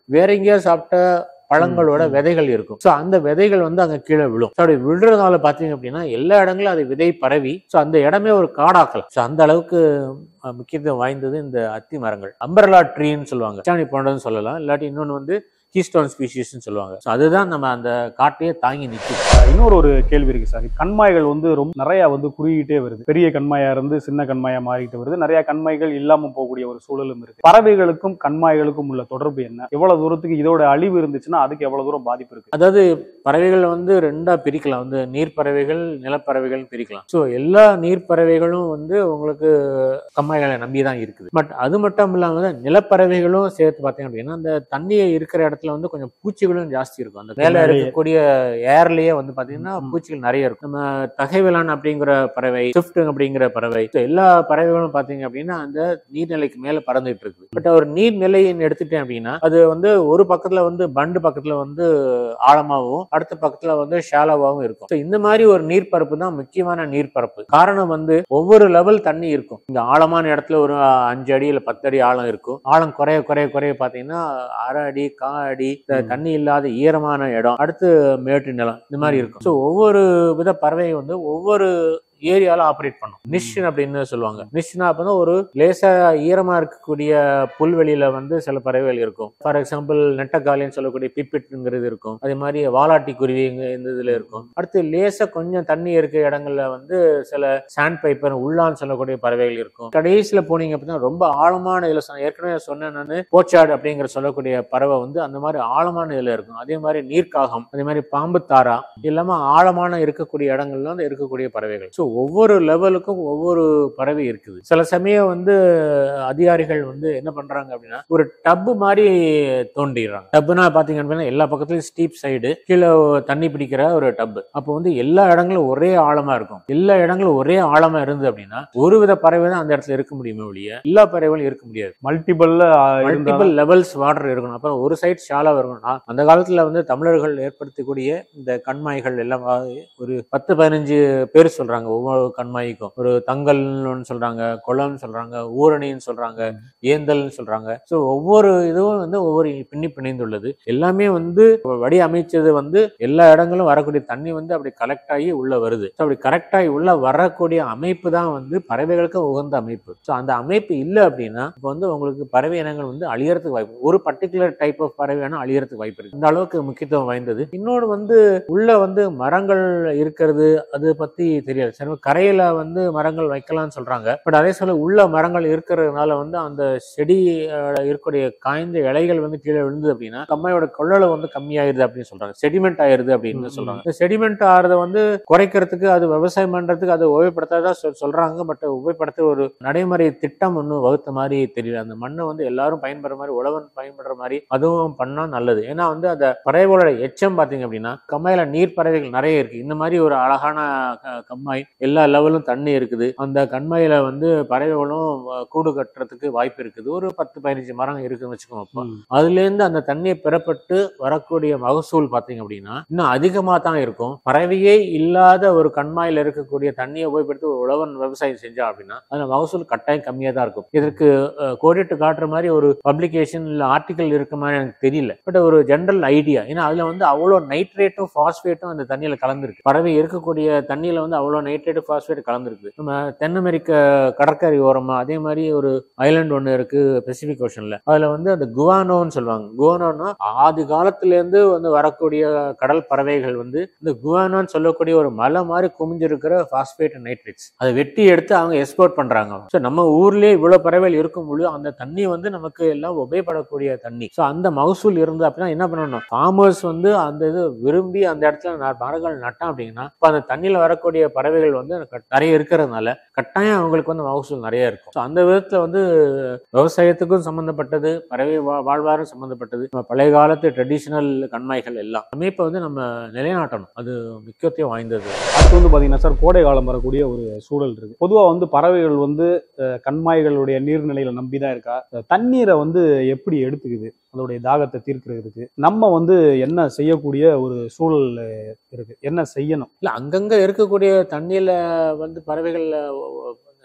வேற எங்கேயா சாப்பிட்ட பழங்களோட ம், ம். விதைகள் இருக்கும் ஸோ அந்த விதைகள் வந்து அங்க கீழே விழும் ஸோ அப்படி விழுறதுனால பாத்தீங்க அப்படின்னா எல்லா இடங்களும் அது விதை பரவி ஸோ அந்த இடமே ஒரு காடாக்கலாம் ஸோ அந்த அளவுக்கு அஹ், முக்கியத்துவம் வாய்ந்தது இந்த அத்தி மரங்கள் அம்பர்லா ட்ரீன்னு சொல்லுவாங்க சாணி போன்றதுன்னு சொல்லலாம் இல்லாட்டி இன்னொன்று வந்து கீஸ்டோன் ஸ்பீஷிஸ்ன்னு சொல்லுவாங்க ஸோ அதுதான் நம்ம அந்த காட்டையே தாங்கி நிற்கும் இன்னொரு ஒரு கேள்வி இருக்கு சார் கண்மாய்கள் வந்து ரொம்ப நிறைய வந்து குறுகிட்டே வருது பெரிய கண்மாயா இருந்து சின்ன கண்மாயா மாறிட்டு வருது நிறைய கண்மாய்கள் இல்லாம போகக்கூடிய ஒரு சூழலும் இருக்கு பறவைகளுக்கும் கண்மாய்களுக்கும் உள்ள தொடர்பு என்ன எவ்வளவு தூரத்துக்கு இதோட அழிவு இருந்துச்சுன்னா அதுக்கு எவ்வளவு தூரம் பாதிப்பு இருக்கு அதாவது பறவைகள் வந்து ரெண்டா பிரிக்கலாம் வந்து நீர்ப்பறவைகள் நிலப்பறவைகள் பிரிக்கலாம் ஸோ எல்லா நீர்ப்பறவைகளும் வந்து உங்களுக்கு கம்மாய்களை நம்பி தான் இருக்குது பட் அது மட்டும் இல்லாம தான் நிலப்பறவைகளும் சேர்த்து பார்த்தீங்க அப்படின்னா அந்த தண்ணியை இருக்கிற இடத்துல வந்து கொஞ்சம் பூச்சிகளும் ஜாஸ்தி இருக்கும் அந்த மேல மேலேயே. இருக்கக்கூடிய ஏர்லயே வந்து பாத்தீங்கன்னா ம். பூச்சிகள் நிறைய இருக்கும் நம்ம தகைவிலான் அப்படிங்கிற பறவை ஸ்விஃப்ட் அப்படிங்கிற பறவை So எல்லா பறவைகளும் பாத்தீங்க அப்படின்னா அந்த நீர்நிலைக்கு மேல பறந்துட்டு இருக்குது பட் ஒரு நீர்நிலைன்னு எடுத்துட்டேன் அப்படின்னா அது வந்து ஒரு பக்கத்துல வந்து பண்டு பக்கத்துல வந்து ஆழமாகவும் அடுத்த பக்கத்துல வந்து ஷாலோவாகவும் இருக்கும் So இந்த மாதிரி ஒரு நீர்ப்பரப்பு தான் முக்கியமான நீர்ப்பரப்பு காரணம் வந்து ஒவ்வொரு லெவல் தண்ணி இருக்கும் இந்த ஆழமான இடத்துல ஒரு அஞ்சு அடி இல்ல பத்து அடி ஆழம் இருக்கும் ஆழம் குறைய குறைய குறைய பாத்தீங்கன்னா அரை அடி கா அடி இந்த ம். தண்ணி இல்லாத ஈரமான இடம் அடுத்து மேட்டு நிலம் இந்த மாதிரி இருக்கும் ஸோ ஒவ்வொரு வித பறவை வந்து ஒவ்வொரு ஏரியால ஆப்ரேட் பண்ணும் நிஷ் அப்படின்னு சொல்லுவாங்க நிஷ்னா அப்போ ஒரு லேசா ஈரமா இருக்கக்கூடிய புல்வெளியில வந்து சில பறவைகள் இருக்கும் ஃபார் எக்ஸாம்பிள் நெட்டக்காலின்னு சொல்லக்கூடிய பிப்பிட்ங்கிறது இருக்கும் அதே மாதிரி வாலாட்டி குருவி இங்க இந்த இதுல இருக்கும் அடுத்து லேசா கொஞ்சம் தண்ணி இருக்க இடங்கள்ல வந்து சில சாண்ட் பைப்பர் உள்ளான்னு சொல்லக்கூடிய பறவைகள் இருக்கும் கடைசியில போனீங்க அப்படின்னா ரொம்ப ஆழமான இதுல சொன்ன- ஏற்கனவே சொன்னேன் நான் போச்சாடு அப்படிங்கிற சொல்லக்கூடிய பறவை வந்து அந்த மாதிரி ஆழமான இதுல இருக்கும் அதே மாதிரி நீர்க்காகம் அதே மாதிரி பாம்பு தாரா இது இல்லாம ஆழமான இருக்கக்கூடிய இடங்கள்ல வந்து இருக்கக்கூடிய பறவைகள் ஸோ ஒவ்வொரு லெவலுக்கும் ஒவ்வொரு பறவை இருக்குது சில சமயம் வந்து அதிகாரிகள் வந்து என்ன பண்றாங்க அப்படின்னா ஒரு டப்பு மாதிரி தோண்டிடுறாங்க டப்புனா பாத்தீங்க அப்படின்னா எல்லா பக்கத்துலயும் ஸ்டீப் சைடு கீழே தண்ணி பிடிக்கிற ஒரு டப்பு அப்போ வந்து எல்லா இடங்களும் ஒரே ஆழமா இருக்கும் எல்லா இடங்களும் ஒரே ஆழமா இருந்தது அப்படின்னா ஒரு வித பறவை தான் அந்த இடத்துல இருக்க முடியுமே ஒழிய எல்லா பறவைகளும் இருக்க முடியாது மல்டிபிள்ல மல்டிபிள் லெவல்ஸ் வாட்டர் இருக்கணும் அப்புறம் ஒரு சைட் ஷாலாக இருக்கணும் நான் அந்த காலத்துல வந்து தமிழர்கள் ஏற்படுத்தக்கூடிய இந்த கண்மாய்கள் எல்லாம் வா- ஒரு பத்து பதினஞ்சு பேர் சொல்றாங்க ஒவ்வொரு கண்மாய்க்கும் ஒரு தங்கல்னு சொல்றாங்க குளம்னு சொல்றாங்க ஊரணின்னு சொல்றாங்க ஏந்தல்னு சொல்றாங்க ஸோ ஒவ்வொரு இதுவும் வந்து ஒவ்வொரு பின்னி பிணைந்துள்ளது எல்லாமே வந்து வடி அமைச்சது வந்து எல்லா இடங்களும் வரக்கூடிய தண்ணி வந்து அப்படி கலெக்ட் ஆகி உள்ள வருது ஸோ அப்படி கரெக்ட் ஆகி உள்ள வரக்கூடிய அமைப்பு தான் வந்து பறவைகளுக்கு உகந்த அமைப்பு ஸோ அந்த அமைப்பு இல்லை அப்படின்னா இப்போ வந்து உங்களுக்கு பறவை இனங்கள் வந்து அழியறதுக்கு வாய்ப்பு ஒரு பர்டிகுலர் டைப் ஆஃப் பறவை இனம் அழியறதுக்கு வாய்ப்பு இருக்கு இந்த அளவுக்கு முக்கியத்துவம் வாய்ந்தது இன்னொன்று வந்து உள்ள வந்து மரங்கள் இருக்கிறது அது பத்தி தெரியாது சரி கரையில வந்து மரங்கள் வைக்கலாம்னு சொல்றாங்க பட் அதே சொல்ல உள்ள மரங்கள் இருக்கிறதுனால வந்து அந்த செடி அஹ், இருக்கக்கூடிய காய்ந்த இலைகள் வந்து கீழே விழுந்தது அப்படின்னா கம்மையோட கொள்ளளவு வந்து கம்மியாயிருது அப்படின்னு சொல்றாங்க செடிமெண்ட் ஆயிருது அப்படின்னு ம், ம். சொல்றாங்க இந்த செடிமெண்ட் ஆகிறத வந்து குறைக்கிறதுக்கு அது விவசாயம் பண்றதுக்கு அது உபயோகப்படுத்தாதா சொல் சொல்றாங்க பட் உபயோகப்படுத்த ஒரு நடைமுறை திட்டம் ஒன்றும் வகுத்த மாதிரி தெரியல அந்த மண்ணை வந்து எல்லாரும் பயன்படுற மாதிரி உழவன் பயன்படுற மாதிரி அதுவும் பண்ணா நல்லது ஏன்னா வந்து அந்த பறவைகளோட எச்சம் பாத்தீங்க அப்படின்னா கம்மாயில நீர் பறவைகள் நிறைய இருக்கு இந்த மாதிரி ஒரு அழகான க- கம்மாய் எல்லா லெவலும் தண்ணி இருக்குது அந்த கண்மாயில வந்து பறவைகளும் அஹ், கூடு கட்டுறதுக்கு வாய்ப்பு இருக்குது ஒரு பத்து பதினஞ்சு மரம் இருக்குன்னு வச்சுக்கோங்க அப்போ அதுல இருந்து அந்த தண்ணியை பெறப்பட்டு வரக்கூடிய மகசூல் பாத்தீங்க அப்படின்னா இன்னும் அதிகமா தான் இருக்கும் பறவையே இல்லாத ஒரு கண்மாயில இருக்கக்கூடிய தண்ணியை உபயோகப்படுத்தி ஒரு உழவன் விவசாயம் செஞ்சா அப்படின்னா அந்த மகசூல் கட்டாயம் கம்மியா தான் இருக்கும் இதற்கு அஹ், கோடிட்டு காட்டுற மாதிரி ஒரு பப்ளிகேஷன் இல்ல ஆர்டிகல் இருக்க மாதிரி எனக்கு தெரியல பட் ஒரு ஜென்ரல் ஐடியா ஏன்னா அதுல வந்து அவ்வளோ நைட்ரேட்டும் பாஸ்பேட்டும் அந்த தண்ணியில கலந்துருக்கு பறவை இருக்கக்கூடிய தண்ணியில வந்து அவ்வளோ நைட்ரேட் பாஸ்பேட் கலந்துருக்கு நம்ம தென் அமெரிக்க கடற்கரை ஓரமா அதே மாதிரி ஒரு ஐலாண்ட் ஒன்று இருக்கு பெசிபிக் ஓஷன்ல அதுல வந்து அந்த குவானோன்னு சொல்லுவாங்க குவானோன்னா ஆதி காலத்துல இருந்து வந்து வரக்கூடிய கடல் பறவைகள் வந்து இந்த குவானோன்னு சொல்லக்கூடிய ஒரு மலை மாதிரி குமிஞ்சிருக்கிற பாஸ்பேட் நைட்ரேட்ஸ் அதை வெட்டி எடுத்து அவங்க எக்ஸ்போர்ட் பண்றாங்க ஸோ நம்ம ஊர்லயே இவ்வளவு பறவைகள் இருக்கும் பொழுது அந்த தண்ணி வந்து நமக்கு எல்லாம் உபயோகப்படக்கூடிய தண்ணி ஸோ அந்த மகசூல் இருந்து அப்படின்னா என்ன பண்ணணும் ஃபார்மர்ஸ் வந்து அந்த இது விரும்பி அந்த இடத்துல ந- மரங்கள் நட்டான் அப்படின்னா இப்போ அந்த தண்ணியில வரக்கூடிய பறவைகள் வந்து க- நிறைய இருக்கிறதுனால கட்டாயம் அவங்களுக்கு வந்து மகசூல் நிறைய இருக்கும் ஸோ அந்த விதத்துல வந்து விவசாயத்துக்கும் சம்பந்தப்பட்டது பறவை வா- வாழ்வாரும் சம்பந்தப்பட்டது நம்ம பழைய காலத்து ட்ரெடிஷனல் கண்மாய்கள் எல்லாம் அமைப்பை வந்து நம்ம நிலைநாட்டணும் அது முக்கியத்துவம் வாய்ந்தது அடுத்து வந்து பாத்தீங்கன்னா சார் கோடை காலம் வரக்கூடிய ஒரு சூழல் இருக்கு பொதுவா வந்து பறவைகள் வந்து அஹ், கண்மாய்களுடைய நீர்நிலையில நம்பி தான் இருக்கா அஹ், தண்ணீரை வந்து எப்படி எடுத்துக்குது அதோடைய தாகத்தை தீர்க்கிறதுக்கு நம்ம வந்து என்ன செய்யக்கூடிய ஒரு சூழல் அஹ், இருக்கு என்ன செய்யணும் இல்ல அங்கங்க இருக்கக்கூடிய தண்ணியில வந்து பறவைகள்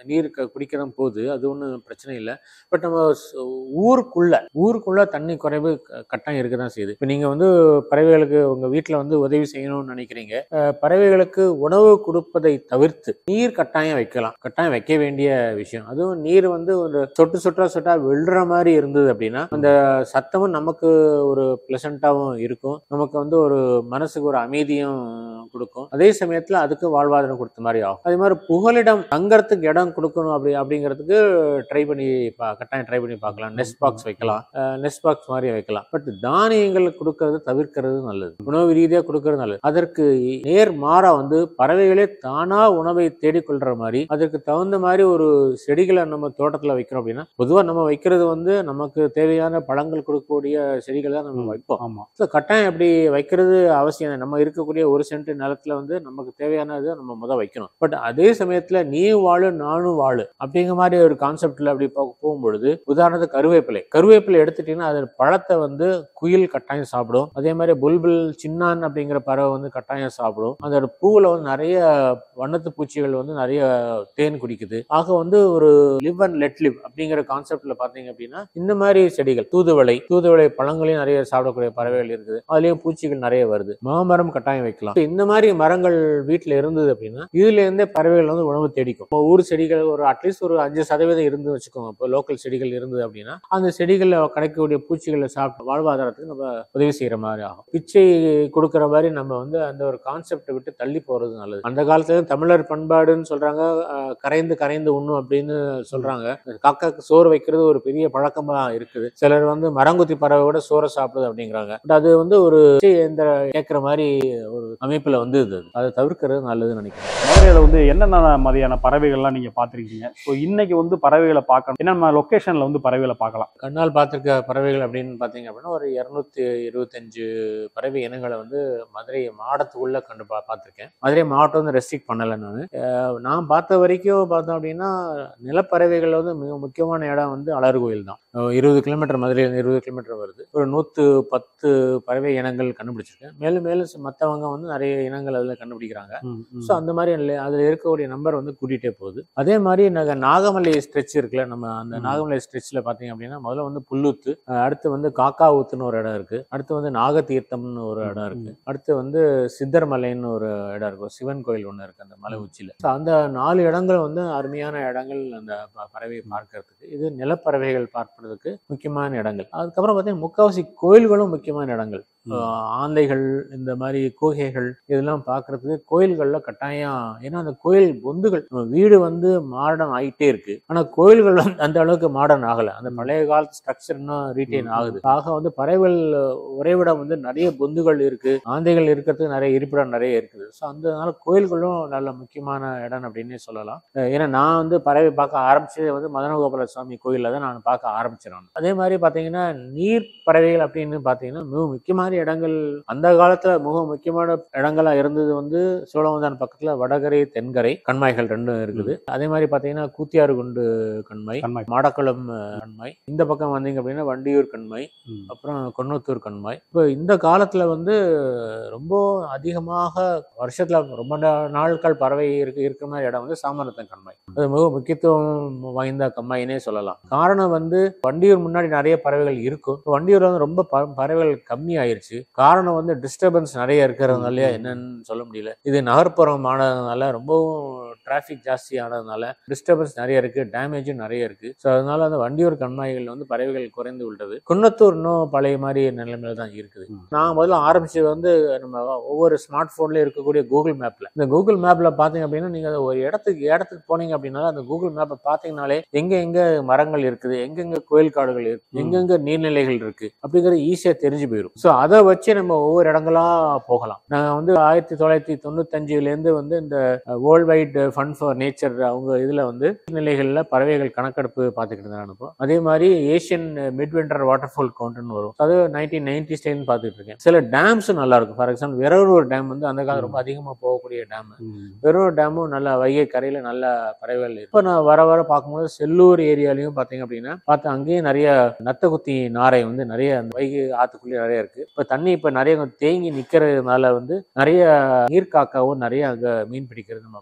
நீர் க- குடிக்கிற போது அது ஒன்றும் பிரச்சனை இல்லை பட் நம்ம ஸ்- ஊருக்குள்ள ஊருக்குள்ள தண்ணி குறைவு க- கட்டாயம் இருக்க தான் செய்யுது இப்போ நீங்கள் வந்து பறவைகளுக்கு உங்கள் வீட்டில் வந்து உதவி செய்யணும்னு நினைக்கிறீங்க அஹ், பறவைகளுக்கு உணவு கொடுப்பதை தவிர்த்து நீர் கட்டாயம் வைக்கலாம் கட்டாயம் வைக்க வேண்டிய விஷயம் அதுவும் நீர் வந்து ஒரு சொட்டு சொட்டா சொட்டா விழுற மாதிரி இருந்தது அப்படின்னா அந்த சத்தமும் நமக்கு ஒரு பிளசண்டாகவும் இருக்கும் நமக்கு வந்து ஒரு மனசுக்கு ஒரு அமைதியும் கொடுக்கும் அதே சமயத்துல அதுக்கு வாழ்வாதாரம் கொடுத்த மாதிரி ஆகும் அதே மாதிரி புகலிடம் தங்கறதுக்கு இடம் கொடுக்கணும் அப்படி அப்படிங்கிறதுக்கு ட்ரை பண்ணி பா- கட்டாயம் ட்ரை பண்ணி பார்க்கலாம் நெஸ்ட் பாக்ஸ் வைக்கலாம் நெஸ்ட் பாக்ஸ் மாதிரி வைக்கலாம் பட் தானியங்கள் கொடுக்கறது தவிர்க்கிறது நல்லது உணவு ரீதியாக கொடுக்கறது நல்லது அதற்கு நேர் மாறா வந்து பறவைகளே தானா உணவை தேடிக்கொள்ற மாதிரி அதற்கு தகுந்த மாதிரி ஒரு செடிகளை நம்ம தோட்டத்துல வைக்கிறோம் அப்படின்னா பொதுவா நம்ம வைக்கிறது வந்து நமக்கு தேவையான பழங்கள் கொடுக்கக்கூடிய செடிகளை தான் நம்ம வைப்போம் ஆமா ஸோ கட்டாயம் அப்படி வைக்கிறது அவசியம் தான். நம்ம இருக்கக்கூடிய ஒரு சென்ட் நிலத்துல வந்து நமக்கு தேவையானதை நம்ம முத வைக்கணும் பட் அதே சமயத்துல நீ வாழு நானும் வாழு அப்படிங்கிற மாதிரி ஒரு கான்செப்ட்ல அப்படி போ- போகும்பொழுது உதாரணத்துக்கு கருவேப்பிலை கருவேப்பிலை எடுத்துட்டீங்கன்னா அதோட பழத்தை வந்து குயில் கட்டாயம் சாப்பிடும் அதே மாதிரி புல்புல் சின்னான் அப்படிங்கிற பறவை வந்து கட்டாயம் சாப்பிடும் அதோட பூவில் வந்து நிறைய வண்ணத்து பூச்சிகள் வந்து நிறைய தேன் குடிக்குது ஆக வந்து ஒரு லிவ் அண்ட் லெட் லிவ் அப்படிங்கிற கான்செப்ட்ல பாத்தீங்க அப்படின்னா இந்த மாதிரி செடிகள் தூதுவளை தூதுவளை பழங்களையும் நிறைய சாப்பிடக்கூடிய பறவைகள் இருக்குது அதுலயும் பூச்சிகள் நிறைய வருது மாமரம் கட்டாயம் வைக்கலாம் So, இந்த மாதிரி மரங்கள் வீட்டுல இருந்தது அப்படின்னா இதுல இருந்தே பறவைகள் வந்து உணவு தேடிக்கும் இப்போ ஊர் செடிகள் ஒரு அட்லீஸ்ட் ஒரு அஞ்சு சதவீதம் இருந்து வச்சுக்கோங்க இப்போ லோக்கல் செடிகள் இருந்தது அப்படின்னா அந்த செடிகள்ல கிடைக்கக்கூடிய பூச்சிகளை சாப்பிட்டு வாழ்வாதாரத்துக்கு நம்ம உதவி செய்யற மாதிரி ஆகும் பிச்சை கொடுக்குற மாதிரி நம்ம வந்து அந்த ஒரு கான்செப்டை விட்டு தள்ளி போறது நல்லது அந்த காலத்துல தமிழர் பண்பாடுன்னு சொல்றாங்க அஹ், கரைந்து கரைந்து உண்ணும் அப்படின்னு சொல்றாங்க காக்காக்கு சோறு வைக்கிறது ஒரு பெரிய பழக்கமா இருக்குது சிலர் வந்து மரங்குத்தி பறவை கூட சோறை சாப்பிடுது அப்படிங்கிறாங்க பட் அது வந்து ஒரு பிச்சை இந்த கேட்குற மாதிரி ஒரு அமைப்புல வந்து இது அதை தவிர்க்கிறது நல்லதுன்னு நினைக்கிறேன் மதுரையில வந்து என்னென்ன மாதிரியான பறவைகள்லாம் நீங்க பார்த்திருக்கீங்க ஸோ இன்னைக்கு வந்து பறவைகளை பார்க்கணும் என்னென்ன லொகேஷன்ல வந்து பறவைகளை பார்க்கலாம் கண்ணால் பார்த்திருக்க பறவைகள் அப்படின்னு பார்த்தீங்க அப்படின்னா ஒரு இரநூத்தி இருபத்தஞ்சு பறவை இனங்களை வந்து மதுரை மாவட்டத்துக்குள்ள கண்டு பா பார்த்துருக்கேன் மதுரை மாவட்டம் வந்து ரெஸ்ட்ரிக்ட் பண்ணலை நான் நான் பார்த்த வரைக்கும் பார்த்தோம் அப்படின்னா நிலப்பறவைகள் வந்து மிக முக்கியமான இடம் வந்து அலர்கோயில் தான் அஹ் இருபது கிலோமீட்டர் மதுரையில் இருபது கிலோமீட்டர் வருது ஒரு நூற்று பத்து பறவை இனங்கள் கண்டுபிடிச்சிருக்கேன் மேலும் மேலும் மற்றவங்க வந்து நிறைய இனங்கள் அதில் கண்டுபிடிக்கிறாங்க ஸோ அந்த மாதிரி இல்லை அதில் இருக்கக்கூடிய நம்பர் வந்து கூட்டிகிட்டே போகுது அதே மாதிரி நாங்கள் நாகமலை ஸ்ட்ரெச் இருக்குல்ல நம்ம அந்த ம். நாகமலை ஸ்ட்ரெச்சில் பார்த்தீங்க அப்படின்னா முதல்ல வந்து புல்லூத்து அஹ் அடுத்து வந்து காக்கா ஊத்துன்னு ஒரு இடம் இருக்கு அடுத்து வந்து நாகதீர்த்தம்னு ஒரு இடம் இருக்கு அடுத்து வந்து சித்தர்மலைன்னு ஒரு இடம் இருக்கு ஒரு சிவன் கோயில் ஒன்று இருக்கு அந்த மலை உச்சியில் ஸோ அந்த நாலு இடங்கள் வந்து அருமையான இடங்கள் அந்த ப- பறவையை பார்க்கறதுக்கு இது நிலப்பறவைகள் பார்ப்பதற்கு முக்கியமான இடங்கள் அதுக்கப்புறம் பார்த்தீங்கன்னா முக்காவாசி கோயில்களும் முக்கியமான இடங்கள் ம். ஆஹ் ஆந்தைகள் இந்த மாதிரி கூகைகள் இதெல்லாம் பார்க்கறதுக்கு கோயில்கள்ல கட்டாயம் ஏன்னா அந்த கோயில் பொந்துகள் நம்ம வீடு வந்து மாடர்ன் ஆயிட்டே இருக்கு ஆனா கோயில்கள் வந்து அந்த அளவுக்கு மாடர்ன் ஆகல அந்த பழைய காலத்து ஸ்ட்ரக்சர் இன்னும் ரீட்டைன் ம். ஆகுது ஆக வந்து பறவைகள் உறைவிடம் வந்து நிறைய பொந்துகள் இருக்கு ஆந்தைகள் இருக்கிறதுக்கு நிறைய இருப்பிடம் நிறைய இருக்குது ஸோ அதனால கோயில்களும் நல்ல முக்கியமான இடம் அப்படின்னே சொல்லலாம் அஹ் ஏன்னா நான் வந்து பறவை பார்க்க ஆரம்பிச்சதே வந்து மதனகோபால சுவாமி கோயிலில் தான் நான் பார்க்க ஆரம்பிச்சேன் நான். அதே மாதிரி பார்த்தீங்கன்னா நீர் பறவைகள் அப்படின்னு பார்த்தீங்கன்னா மிக முக்கியமான இடங்கள் அந்த காலத்துல மிக முக்கியமான இடங்களா இருந்தது வந்து சோழவந்தான் பக்கத்துல வடகரை தென்கரை கண்மாய்கள் ரெண்டும் இருக்குது அதே மாதிரி பார்த்தீங்கன்னா கூத்தியாறு குண்டு கண்மாய் கண்மாய். மாடக்குளம் அஹ், கண்மாய் இந்த பக்கம் வந்தீங்க அப்படின்னா வண்டியூர் கண்மாய் ம். அப்புறம் கொன்னத்தூர் கண்மாய் இப்போ இந்த காலத்துல வந்து ரொம்ப அதிகமாக வருஷத்துல ரொம்ப நா- நாட்கள் பறவை இருக்கு இருக்கிற மாதிரி இடம் வந்து சாமரத்தன் கண்மாய் அது மிக முக்கியத்துவம் வாய்ந்த கம்மாயினே சொல்லலாம் காரணம் வந்து வண்டியூர் முன்னாடி நிறைய பறவைகள் இருக்கும் இப்ப வண்டியூர்ல வந்து ரொம்ப ப- பறவைகள் கம்மி ஆயிருச்சு காரணம் வந்து டிஸ்டர்பன்ஸ் நிறைய இருக்கிறதுனால என்னன்னு சொல்ல முடியல இது நகர்ப்புறம் ஆனதுனால ரொம்பவும் டிராஃபிக் ஜாஸ்தி ஆனதுனால டிஸ்டர்பன்ஸ் நிறைய இருக்கு டேமேஜும் நிறைய இருக்கு ஸோ அதனால அந்த வண்டியூர் கண்மாய்கள் வந்து பறவைகள் குறைந்து விட்டது குன்னத்தூர் இன்னும் பழைய மாதிரி நிலைமையில தான் இருக்குது ம். நான் முதல்ல ஆரம்பிச்சது வந்து நம்ம ஒவ்வொரு ஸ்மார்ட் போன்ல இருக்கக்கூடிய கூகுள் மேப்ல இந்த கூகுள் மேப்ல பாத்தீங்க அப்படின்னா நீங்க அந்த ஒரு இடத்துக்கு இடத்துக்கு போனீங்க அப்படின்னா அந்த கூகுள் மேப்பை பாத்தீங்கனாலே எங்க எங்க மரங்கள் இருக்குது எங்கெங்க கோயில் காடுகள் இருக்கு ம். எங்கெங்க நீர்நிலைகள் இருக்கு அப்படிங்கிறது ஈஸியா தெரிஞ்சு போயிடும் ஸோ அதை வச்சு நம்ம ஒவ்வொரு இடங்களா போகலாம் நான் வந்து ஆயிரத்தி தொள்ளாயிரத்தி தொண்ணூத்தஞ்சுல இருந்து வந்து இந்த World Wide Fund for Nature அவங்க இதுல வந்து நீர்நிலைகள்ல பறவைகள் கணக்கெடுப்பு பார்த்துக்கிட்டு தான் அனுப்போம் அதே மாதிரி Asian midwinter waterfowl கவுண்ட்னு வரும் அது நைன்டீன் நைன்டி ஸ்டைல்னு பார்த்துட்டு இருக்கேன் சில டேம்ஸ் நல்லா இருக்கும் ஃபார் எக்ஸாம்பிள் வெறூர் டேம் வந்து அந்த காலம் ரொம்ப அதிகமாக போகக்கூடிய டேம் ம். வெறும் டேமும் நல்ல வைகை கரையில நல்ல பறவைகள் இருக்கு இப்போ நான் வர வர பார்க்கும்போது செல்லூர் ஏரியாலையும் பார்த்தீங்க அப்படின்னா பார்த்தா அங்கேயும் நிறைய நத்தகுத்தி நாரை வந்து நிறைய அந்த வைகை ஆத்துக்குள்ளேயே நிறைய இருக்கு இப்போ தண்ணி இப்போ நிறைய தேங்கி நிற்கிறதுனால வந்து நிறைய நீர்க்காக்காவும் நிறைய அங்கே மீன் பிடிக்கிறது நம்ம பார்க்கலாம் நிறைய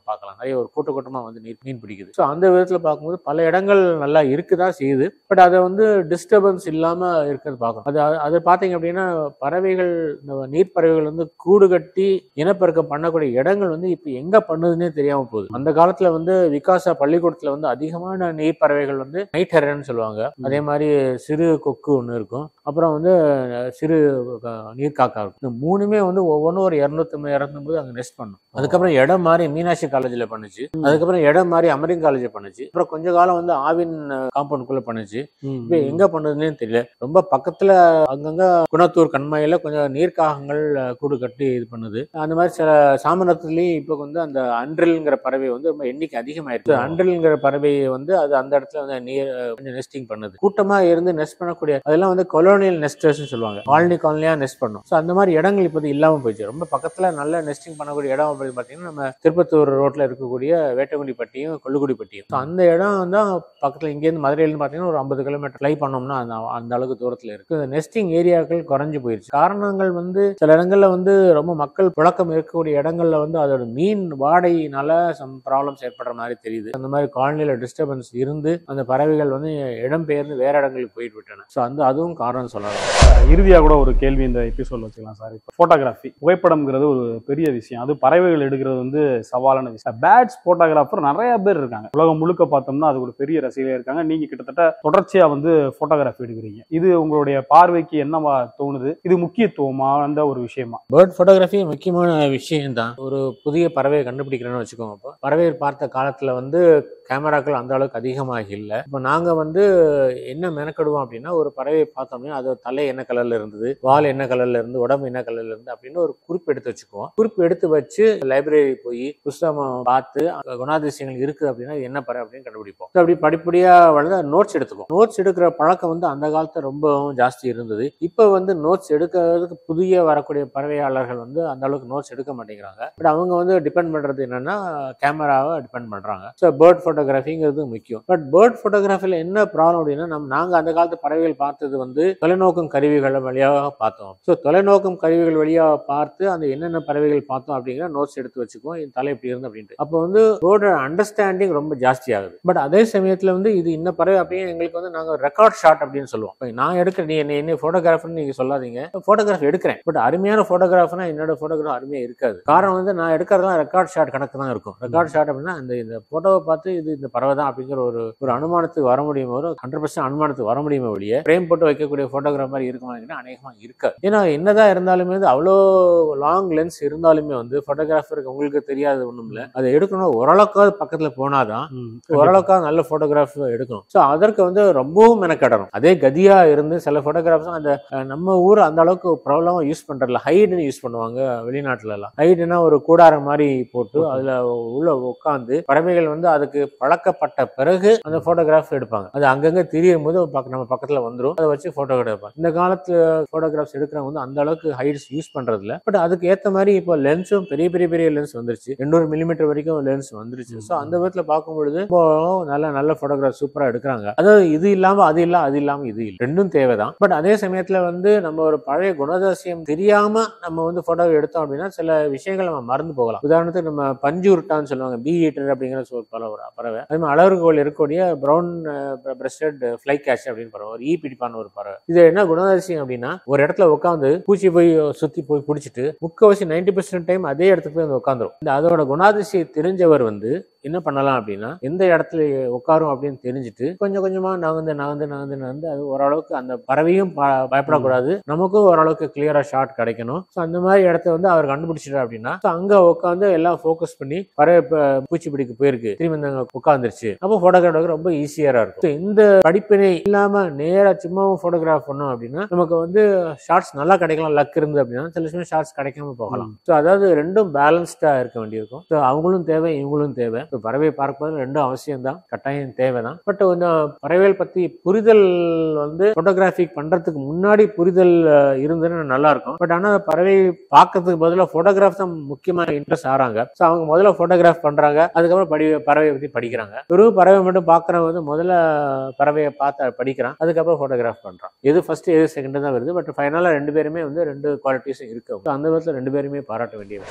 நிறைய ஒரு கூட்ட கூட்டமா வந்து நீர் மீன் பிடிக்குது ஸோ அந்த விதத்துல பார்க்கும்போது பல இடங்கள் நல்லா இருக்குதான் செய்யுது பட் அதை வந்து டிஸ்டர்பன்ஸ் இல்லாம இருக்கிறது பார்க்கணும் அது அது பார்த்தீங்க அப்படின்னா பறவைகள் இந்த நீர் பறவைகள் வந்து கூடு கட்டி இனப்பெருக்கம் பண்ணக்கூடிய இடங்கள் வந்து இப்போ எங்க பண்ணுதுன்னே தெரியாம போகுது அந்த காலத்துல வந்து விகாசா பள்ளிக்கூடத்துல வந்து அதிகமான நீர் பறவைகள் வந்து நைட் ஹெரன் சொல்லுவாங்க அதே மாதிரி சிறு கொக்கு ஒன்று இருக்கும் அப்புறம் வந்து அஹ், சிறு அஹ், நீர்க்காக்கா இருக்கும் இந்த மூணுமே வந்து ஒவ்வொன்றும் ஒரு இரநூத்தம்பது இரநூத்தம்பது அங்கே நெஸ்ட் பண்ணும் அதுக்கப்புறம் இடம் மாறி மீனாட்சி காலேஜில் பண்ணுச்சு அதுக்கப்புறம் இடம் மாறி அமெரிக்கன் காலேஜ் பண்ணுச்சு அப்புறம் கொஞ்ச காலம் வந்து ஆவின் காம்பவுண்டுக்குள்ள பண்ணுச்சு இப்போ எங்க பண்ணுதுன்னே தெரியல ரொம்ப பக்கத்துல அங்கங்க குணத்தூர் கண்மாயில கொஞ்சம் நீர்க்காகங்கள் அஹ், கூடு கட்டி இது பண்ணுது அந்த மாதிரி சில சாமனத்துலயும் இப்போ வந்து அந்த அன்றில்ங்கிற பறவை வந்து ரொம்ப எண்ணிக்கை அதிகமாயிருக்கு அன்றில்ங்கிற பறவை வந்து அது அந்த இடத்துல வந்து நீர் அஹ், கொஞ்சம் நெஸ்டிங் பண்ணுது கூட்டமா இருந்து நெஸ்ட் பண்ணக்கூடிய அதெல்லாம் வந்து கொலோனியல் நெஸ்டர்ஸ் சொல்லுவாங்க காலனி காலனியா நெஸ்ட் பண்ணும் ஸோ அந்த மாதிரி இடங்கள் இப்போது இல்லாம போயிடுச்சு ரொம்ப பக்கத்துல நல்ல நெஸ்டிங் பண்ணக்கூடிய இடம் அப்படின்னு பார்த்தீங்கன்னா நம்ம திருப்பத்தூர் ரோட்ல இருக்கக்கூடிய வேட்டங்குடிப்பட்டியும் கொள்ளுக்குடிப்பட்டியும் ஸோ அந்த இடம் தான் பக்கத்துல இங்கேருந்து மதுரையிலேருந்து பார்த்தீங்கன்னா ஒரு ஐம்பது கிலோமீட்டர் ஃப்ளை பண்ணோம்னா அந்த அந்த அளவுக்கு தூரத்துல இருக்கு இந்த நெஸ்டிங் ஏரியாக்கள் குறைஞ்சு போயிருச்சு காரணங்கள் வந்து சில இடங்கள்ல வந்து ரொம்ப மக்கள் புழக்கம் இருக்கக்கூடிய இடங்கள்ல வந்து அதோட மீன் வாடையினால சம் ப்ராப்ளம்ஸ் ஏற்படுற மாதிரி தெரியுது அந்த மாதிரி காலனியில டிஸ்டர்பன்ஸ் இருந்து அந்த பறவைகள் வந்து இடம்பெயர்ந்து வேற இடங்களுக்கு போயிட்டு விட்டன ஸோ அந்த அதுவும் காரணம் சொல்லலாம் இறுதியா கூட ஒரு கேள்வி இந்த எபிசோட் வச்சுக்கலாம் சார் இப்போ போட்டோகிராஃபி புகைப்படம்ங்கிறது ஒரு பெரிய விஷயம் அது பறவைகள் எடுக்கிறது வந்து சவாலான விஷயம் பேட்ஸ் போட்டோகிராஃபர் நிறைய பேர் இருக்காங்க உலகம் முழுக்க பார்த்தோம்னா அது ஒரு பெரிய ரசிகர்களே இருக்காங்க நீங்க கிட்டத்தட்ட தொடர்ச்சியா வந்து போட்டோகிராஃபி எடுக்கிறீங்க இது உங்களுடைய பார்வைக்கு என்னவா தோணுது இது முக்கியத்துவமா அந்த ஒரு விஷயமா பேர்ட் ஃபோட்டோகிராஃபி முக்கியமான விஷயம் தான் ஒரு புதிய பறவையை கண்டுபிடிக்கிறேன்னு வச்சுக்கோங்க இப்போ பறவையை பார்த்த காலத்துல வந்து கேமராக்கள் அந்த அளவுக்கு அதிகமாக இல்லை இப்போ நாங்க வந்து என்ன மெனக்கெடுவோம் அப்படின்னா ஒரு பறவையை பார்த்தோம்னா அது தலை என்ன கலர்ல இருந்தது வால் என்ன கலர்ல இருந்து உடம்பு என்ன கலர்ல இருந்து அப்படின்னு ஒரு குறிப்பு எடுத்து வச்சுக்குவோம் குறிப்பு எடுத்து வச்சு லைப்ரரி போய் புஸ்தகம் பார்த்து அங்க குணாதிசயங்கள் இருக்குது அப்படின்னா இது என்ன பறவை அப்படின்னு கண்டுபிடிப்போம் So அப்படி படிப்படியா வளர்ந்து நோட்ஸ் எடுத்துக்குவோம் நோட்ஸ் எடுக்கிற பழக்கம் வந்து அந்த காலத்துல ரொம்பவும் ஜாஸ்தி இருந்தது இப்போ வந்து நோட்ஸ் எடுக்கிறதுக்கு புதிய வரக்கூடிய பறவையாளர்கள் வந்து அந்த அளவுக்கு நோட்ஸ் எடுக்க மாட்டேங்கிறாங்க பட் அவங்க வந்து டிபெண்ட் பண்றது என்னன்னா கேமராவை டிபெண்ட் பண்றாங்க ஸோ பேர்ட் ஃபோட்டோகிராஃபிங்கிறது முக்கியம் பட் பேர்ட் ஃபோட்டோகிராஃபியில் என்ன ப்ராப்ளம் அப்படின்னா நம்ம நாங்க அந்த காலத்து பறவைகள் பார்த்தது வந்து தொலைநோக்கும் கருவிகள் வழியாக பார்த்தோம் ஸோ தொலைநோக்கும் கருவிகள் வழியாக பார்த்து அந்த என்னென்ன பறவைகள் பார்த்தோம் அப்படிங்கிற நோட்ஸ் எடுத்து வச்சுக்குவோம் இந்த தலை இப்படி இருந்து அப்படின்ட்டு அப்போ வந்து பேர்டோட அண்டர்ஸ்டாண்டிங் ரொம்ப ஜாஸ்தி ஆகுது பட் அதே சமயத்துல வந்து இது இன்ன பறவை அப்படின்னு எங்களுக்கு வந்து நாங்க ரெக்கார்ட் ஷாட் அப்படின்னு சொல்லுவோம் இப்ப நான் எடுக்கிற நீ என்ன என்ன ஃபோட்டோகிராஃபர்னு நீங்க சொல்லாதீங்க ஃபோட்டோகிராஃப் எடுக்கிறேன் பட் அருமையான ஃபோட்டோகிராஃப்னா என்னோட ஃபோட்டோகிராஃப் அருமையா இருக்காது காரணம் வந்து நான் எடுக்கிறதுலாம் ரெக்கார்ட் ஷாட் கணக்கு தான் இருக்கும் ரெக்கார்ட் ஷாட் அப்படின்னா இந்த இந்த போட்டோவை பார்த்து இது இந்த பறவை தான் அப்படிங்கிற ஒரு ஒரு அனுமானத்துக்கு வர முடியுமோ ஒரு ஹண்ட்ரட் பர்சன்ட் அனுமானத்துக்கு வர முடியுமே ஒழிய ஃப்ரேம் போட்டு வைக்கக்கூடிய ஃபோட்டோகிராஃப் மாதிரி இருக்குமா அநேகமா இருக்காது ஏன்னா என்னதான் இருந்தாலுமே வந்து அவ்வளோ லாங் லென்ஸ் இருந்தாலுமே வந்து ஃபோட்டோகிராஃபருக்கு உங்களுக்கு தெரியாது ஒண்ணும் இல்ல அதை எடுக்கணும் ஓரளவுக்காவது பக்கத்துல போனாதான் ஓரளவுக்காக நல்ல போட்டோகிராஃப் எடுக்கணும் ஸோ அதற்கு வந்து ரொம்பவும் மெனக்கடணும் அதே கதியா இருந்து சில போட்டோகிராஃப்ஸ் அந்த அஹ், நம்ம ஊர் அந்த அளவுக்கு ப்ராப்ளமா யூஸ் பண்றதில்ல ஹைடுன்னு யூஸ் பண்ணுவாங்க வெளிநாட்டுல எல்லாம் ஹைடுனா ஒரு கூடாரம் மாதிரி போட்டு அதுல உள்ள உட்காந்து பறவைகள் வந்து அதுக்கு பழக்கப்பட்ட பிறகு அந்த போட்டோகிராஃப் எடுப்பாங்க அது அங்கங்க திரியும் போது பக்க- நம்ம பக்கத்துல வந்துரும் அதை வச்சு போட்டோ எடுப்பாங்க இந்த காலத்துல போட்டோகிராஃப்ஸ் எடுக்கிறவங்க வந்து அந்த அளவுக்கு ஹைட்ஸ் யூஸ் பண்றது இல்ல பட் அதுக்கு ஏத்த மாதிரி இப்போ லென்ஸும் பெரிய பெரிய பெரிய லென்ஸ் வந்துருச்சு எண்ணூறு மில்லிமீட்டர் வரைக்கும் லென்ஸ் வந்துருச்சு ஸோ அந்த விதத்துல பார்க்கும் பொழுது ரொம்ப நல்ல நல்ல போட்டோகிராஃப் சூப்பரா எடுக்கிறாங்க அதாவது இது இல்லாம அது இல்ல அது இல்லாம இது இல்லை ரெண்டும் தேவைதான் பட் அதே சமயத்துல வந்து நம்ம ஒரு பழைய குணாதிசயம் தெரியாம நம்ம வந்து போட்டோ எடுத்தோம் அப்படின்னா சில விஷயங்கள் நம்ம மறந்து போகலாம் உதாரணத்துக்கு நம்ம பஞ்சு உருட்டான்னு சொல்லுவாங்க பி ஈட்டர் அப்படிங்கிற சொல் பல ஒரு பறவை அதே மாதிரி அலர்கோல் இருக்கக்கூடிய ப்ரௌன் பிரஸ்டட் ஃப்ளை கேஷ் அப்படின்னு பறவை ஒரு ஈ பிடிப்பான ஒரு பறவை இது என்ன குணாதிசயம் அப்படின்னா ஒரு இடத்துல உட்காந்து பூச்சி போய் சுத்தி போய் பிடிச்சிட்டு முக்கவாசி நைன்டி பர்சன்ட் டைம் அதே இடத்துக்கு போய் வந்து உட்காந்துரும் இந்த அதோட குணாதிசயம் தெரிஞ்சவர் வந்து என்ன பண்ணலாம் அப்படின்னா எந்த இடத்துல உட்காரும் அப்படின்னு தெரிஞ்சுட்டு கொஞ்சம் கொஞ்சமா நகர்ந்து நகர்ந்து நகர்ந்து நகர்ந்து அது ஓரளவுக்கு அந்த பறவையும் ப- பயப்படக்கூடாது நமக்கும் ஓரளவுக்கு கிளியரா ஷாட் கிடைக்கணும் ஸோ அந்த மாதிரி இடத்த வந்து அவர் கண்டுபிடிச்சிட்டார் அப்படின்னா so அங்க உட்காந்து எல்லாம் ஃபோக்கஸ் பண்ணி பறவை இப்ப பூச்சி பிடிக்க போயிருக்கு திரும்பி வந்து அங்க உட்காந்துருச்சு அப்போ போட்டோகிராஃப் ரொம்ப ஈஸியரா இருக்கும் So இந்த படிப்பினை இல்லாம நேரா சும்மாவும் போட்டோகிராஃப் பண்ணோம் அப்படின்னா நமக்கு வந்து ஷார்ட்ஸ் நல்லா கிடைக்கலாம் லக் இருந்து அப்படின்னா சில சமயம் ஷார்ட்ஸ் கிடைக்காம போகலாம் ஸோ அதாவது ரெண்டும் பேலன்ஸ்டா இருக்க வேண்டியிருக்கும் ஸோ அவங்களும் தேவை இவங்களும் தேவை இப்போ பறவையை பார்ப்பது ரெண்டும் அவசியம் தான் கட்டாயம் தேவை தான் பட் கொஞ்சம் பறவைகள் பத்தி புரிதல் வந்து போட்டோகிராஃபிக் பண்றதுக்கு முன்னாடி புரிதல் அஹ், இருந்ததுன்னா நல்லா இருக்கும் பட் ஆனா பறவை பார்க்கறதுக்கு பதிலாக போட்டோகிராஃப் தான் முக்கியமா இன்ட்ரெஸ்ட் ஆறாங்க ஸோ அவங்க முதல்ல போட்டோகிராஃப் பண்றாங்க அதுக்கப்புறம் படி பறவையை பத்தி படிக்கிறாங்க வெறும் பறவை மட்டும் பார்க்கறவங்க வந்து முதல்ல பறவையை பார்த்து படிக்கிறான் அதுக்கப்புறம் போட்டோகிராஃப் பண்றான் எது ஃபர்ஸ்ட் எது செகண்ட் தான் வருது பட் ஃபைனலா ரெண்டு பேருமே வந்து ரெண்டு குவாலிட்டிஸும் இருக்கு So அந்த விதத்துல ரெண்டு பேருமே பாராட்ட வேண்டிய விஷயம்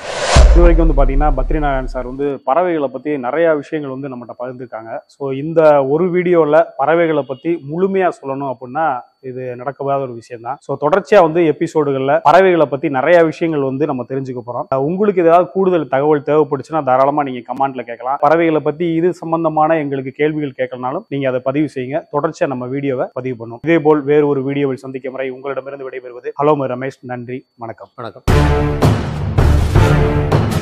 இது வரைக்கும் வந்து பார்த்தீங்கன்னா பத்ரிநாராயண் சார் வந்து பறவைகளை பற்றி நிறைய விஷயங்கள் வந்து நம்மகிட்ட பகிர்ந்துருக்காங்க ஸோ இந்த ஒரு வீடியோவில் பறவைகளை பற்றி முழுமையாக சொல்லணும் அப்படின்னா இது நடக்காத ஒரு விஷயம் தான் ஸோ தொடர்ச்சியாக வந்து எபிசோடுகளில் பறவைகளை பற்றி நிறைய விஷயங்கள் வந்து நம்ம தெரிஞ்சுக்க போகிறோம் உங்களுக்கு ஏதாவது கூடுதல் தகவல் தேவைப்படுச்சுன்னா தாராளமாக நீங்கள் கமெண்ட்ல கேட்கலாம் பறவைகளை பற்றி இது சம்பந்தமான எங்களுக்கு கேள்விகள் கேட்கலனாலும் நீங்கள் அதை பதிவு செய்யுங்க தொடர்ச்சியாக நம்ம வீடியோவை பதிவு பண்ணுவோம் இதே போல் வேறு ஒரு வீடியோவில் சந்திக்கும் வரை உங்களிடமிருந்து விடைபெறுவது ஹலோ ரமேஷ் நன்றி வணக்கம் வணக்கம்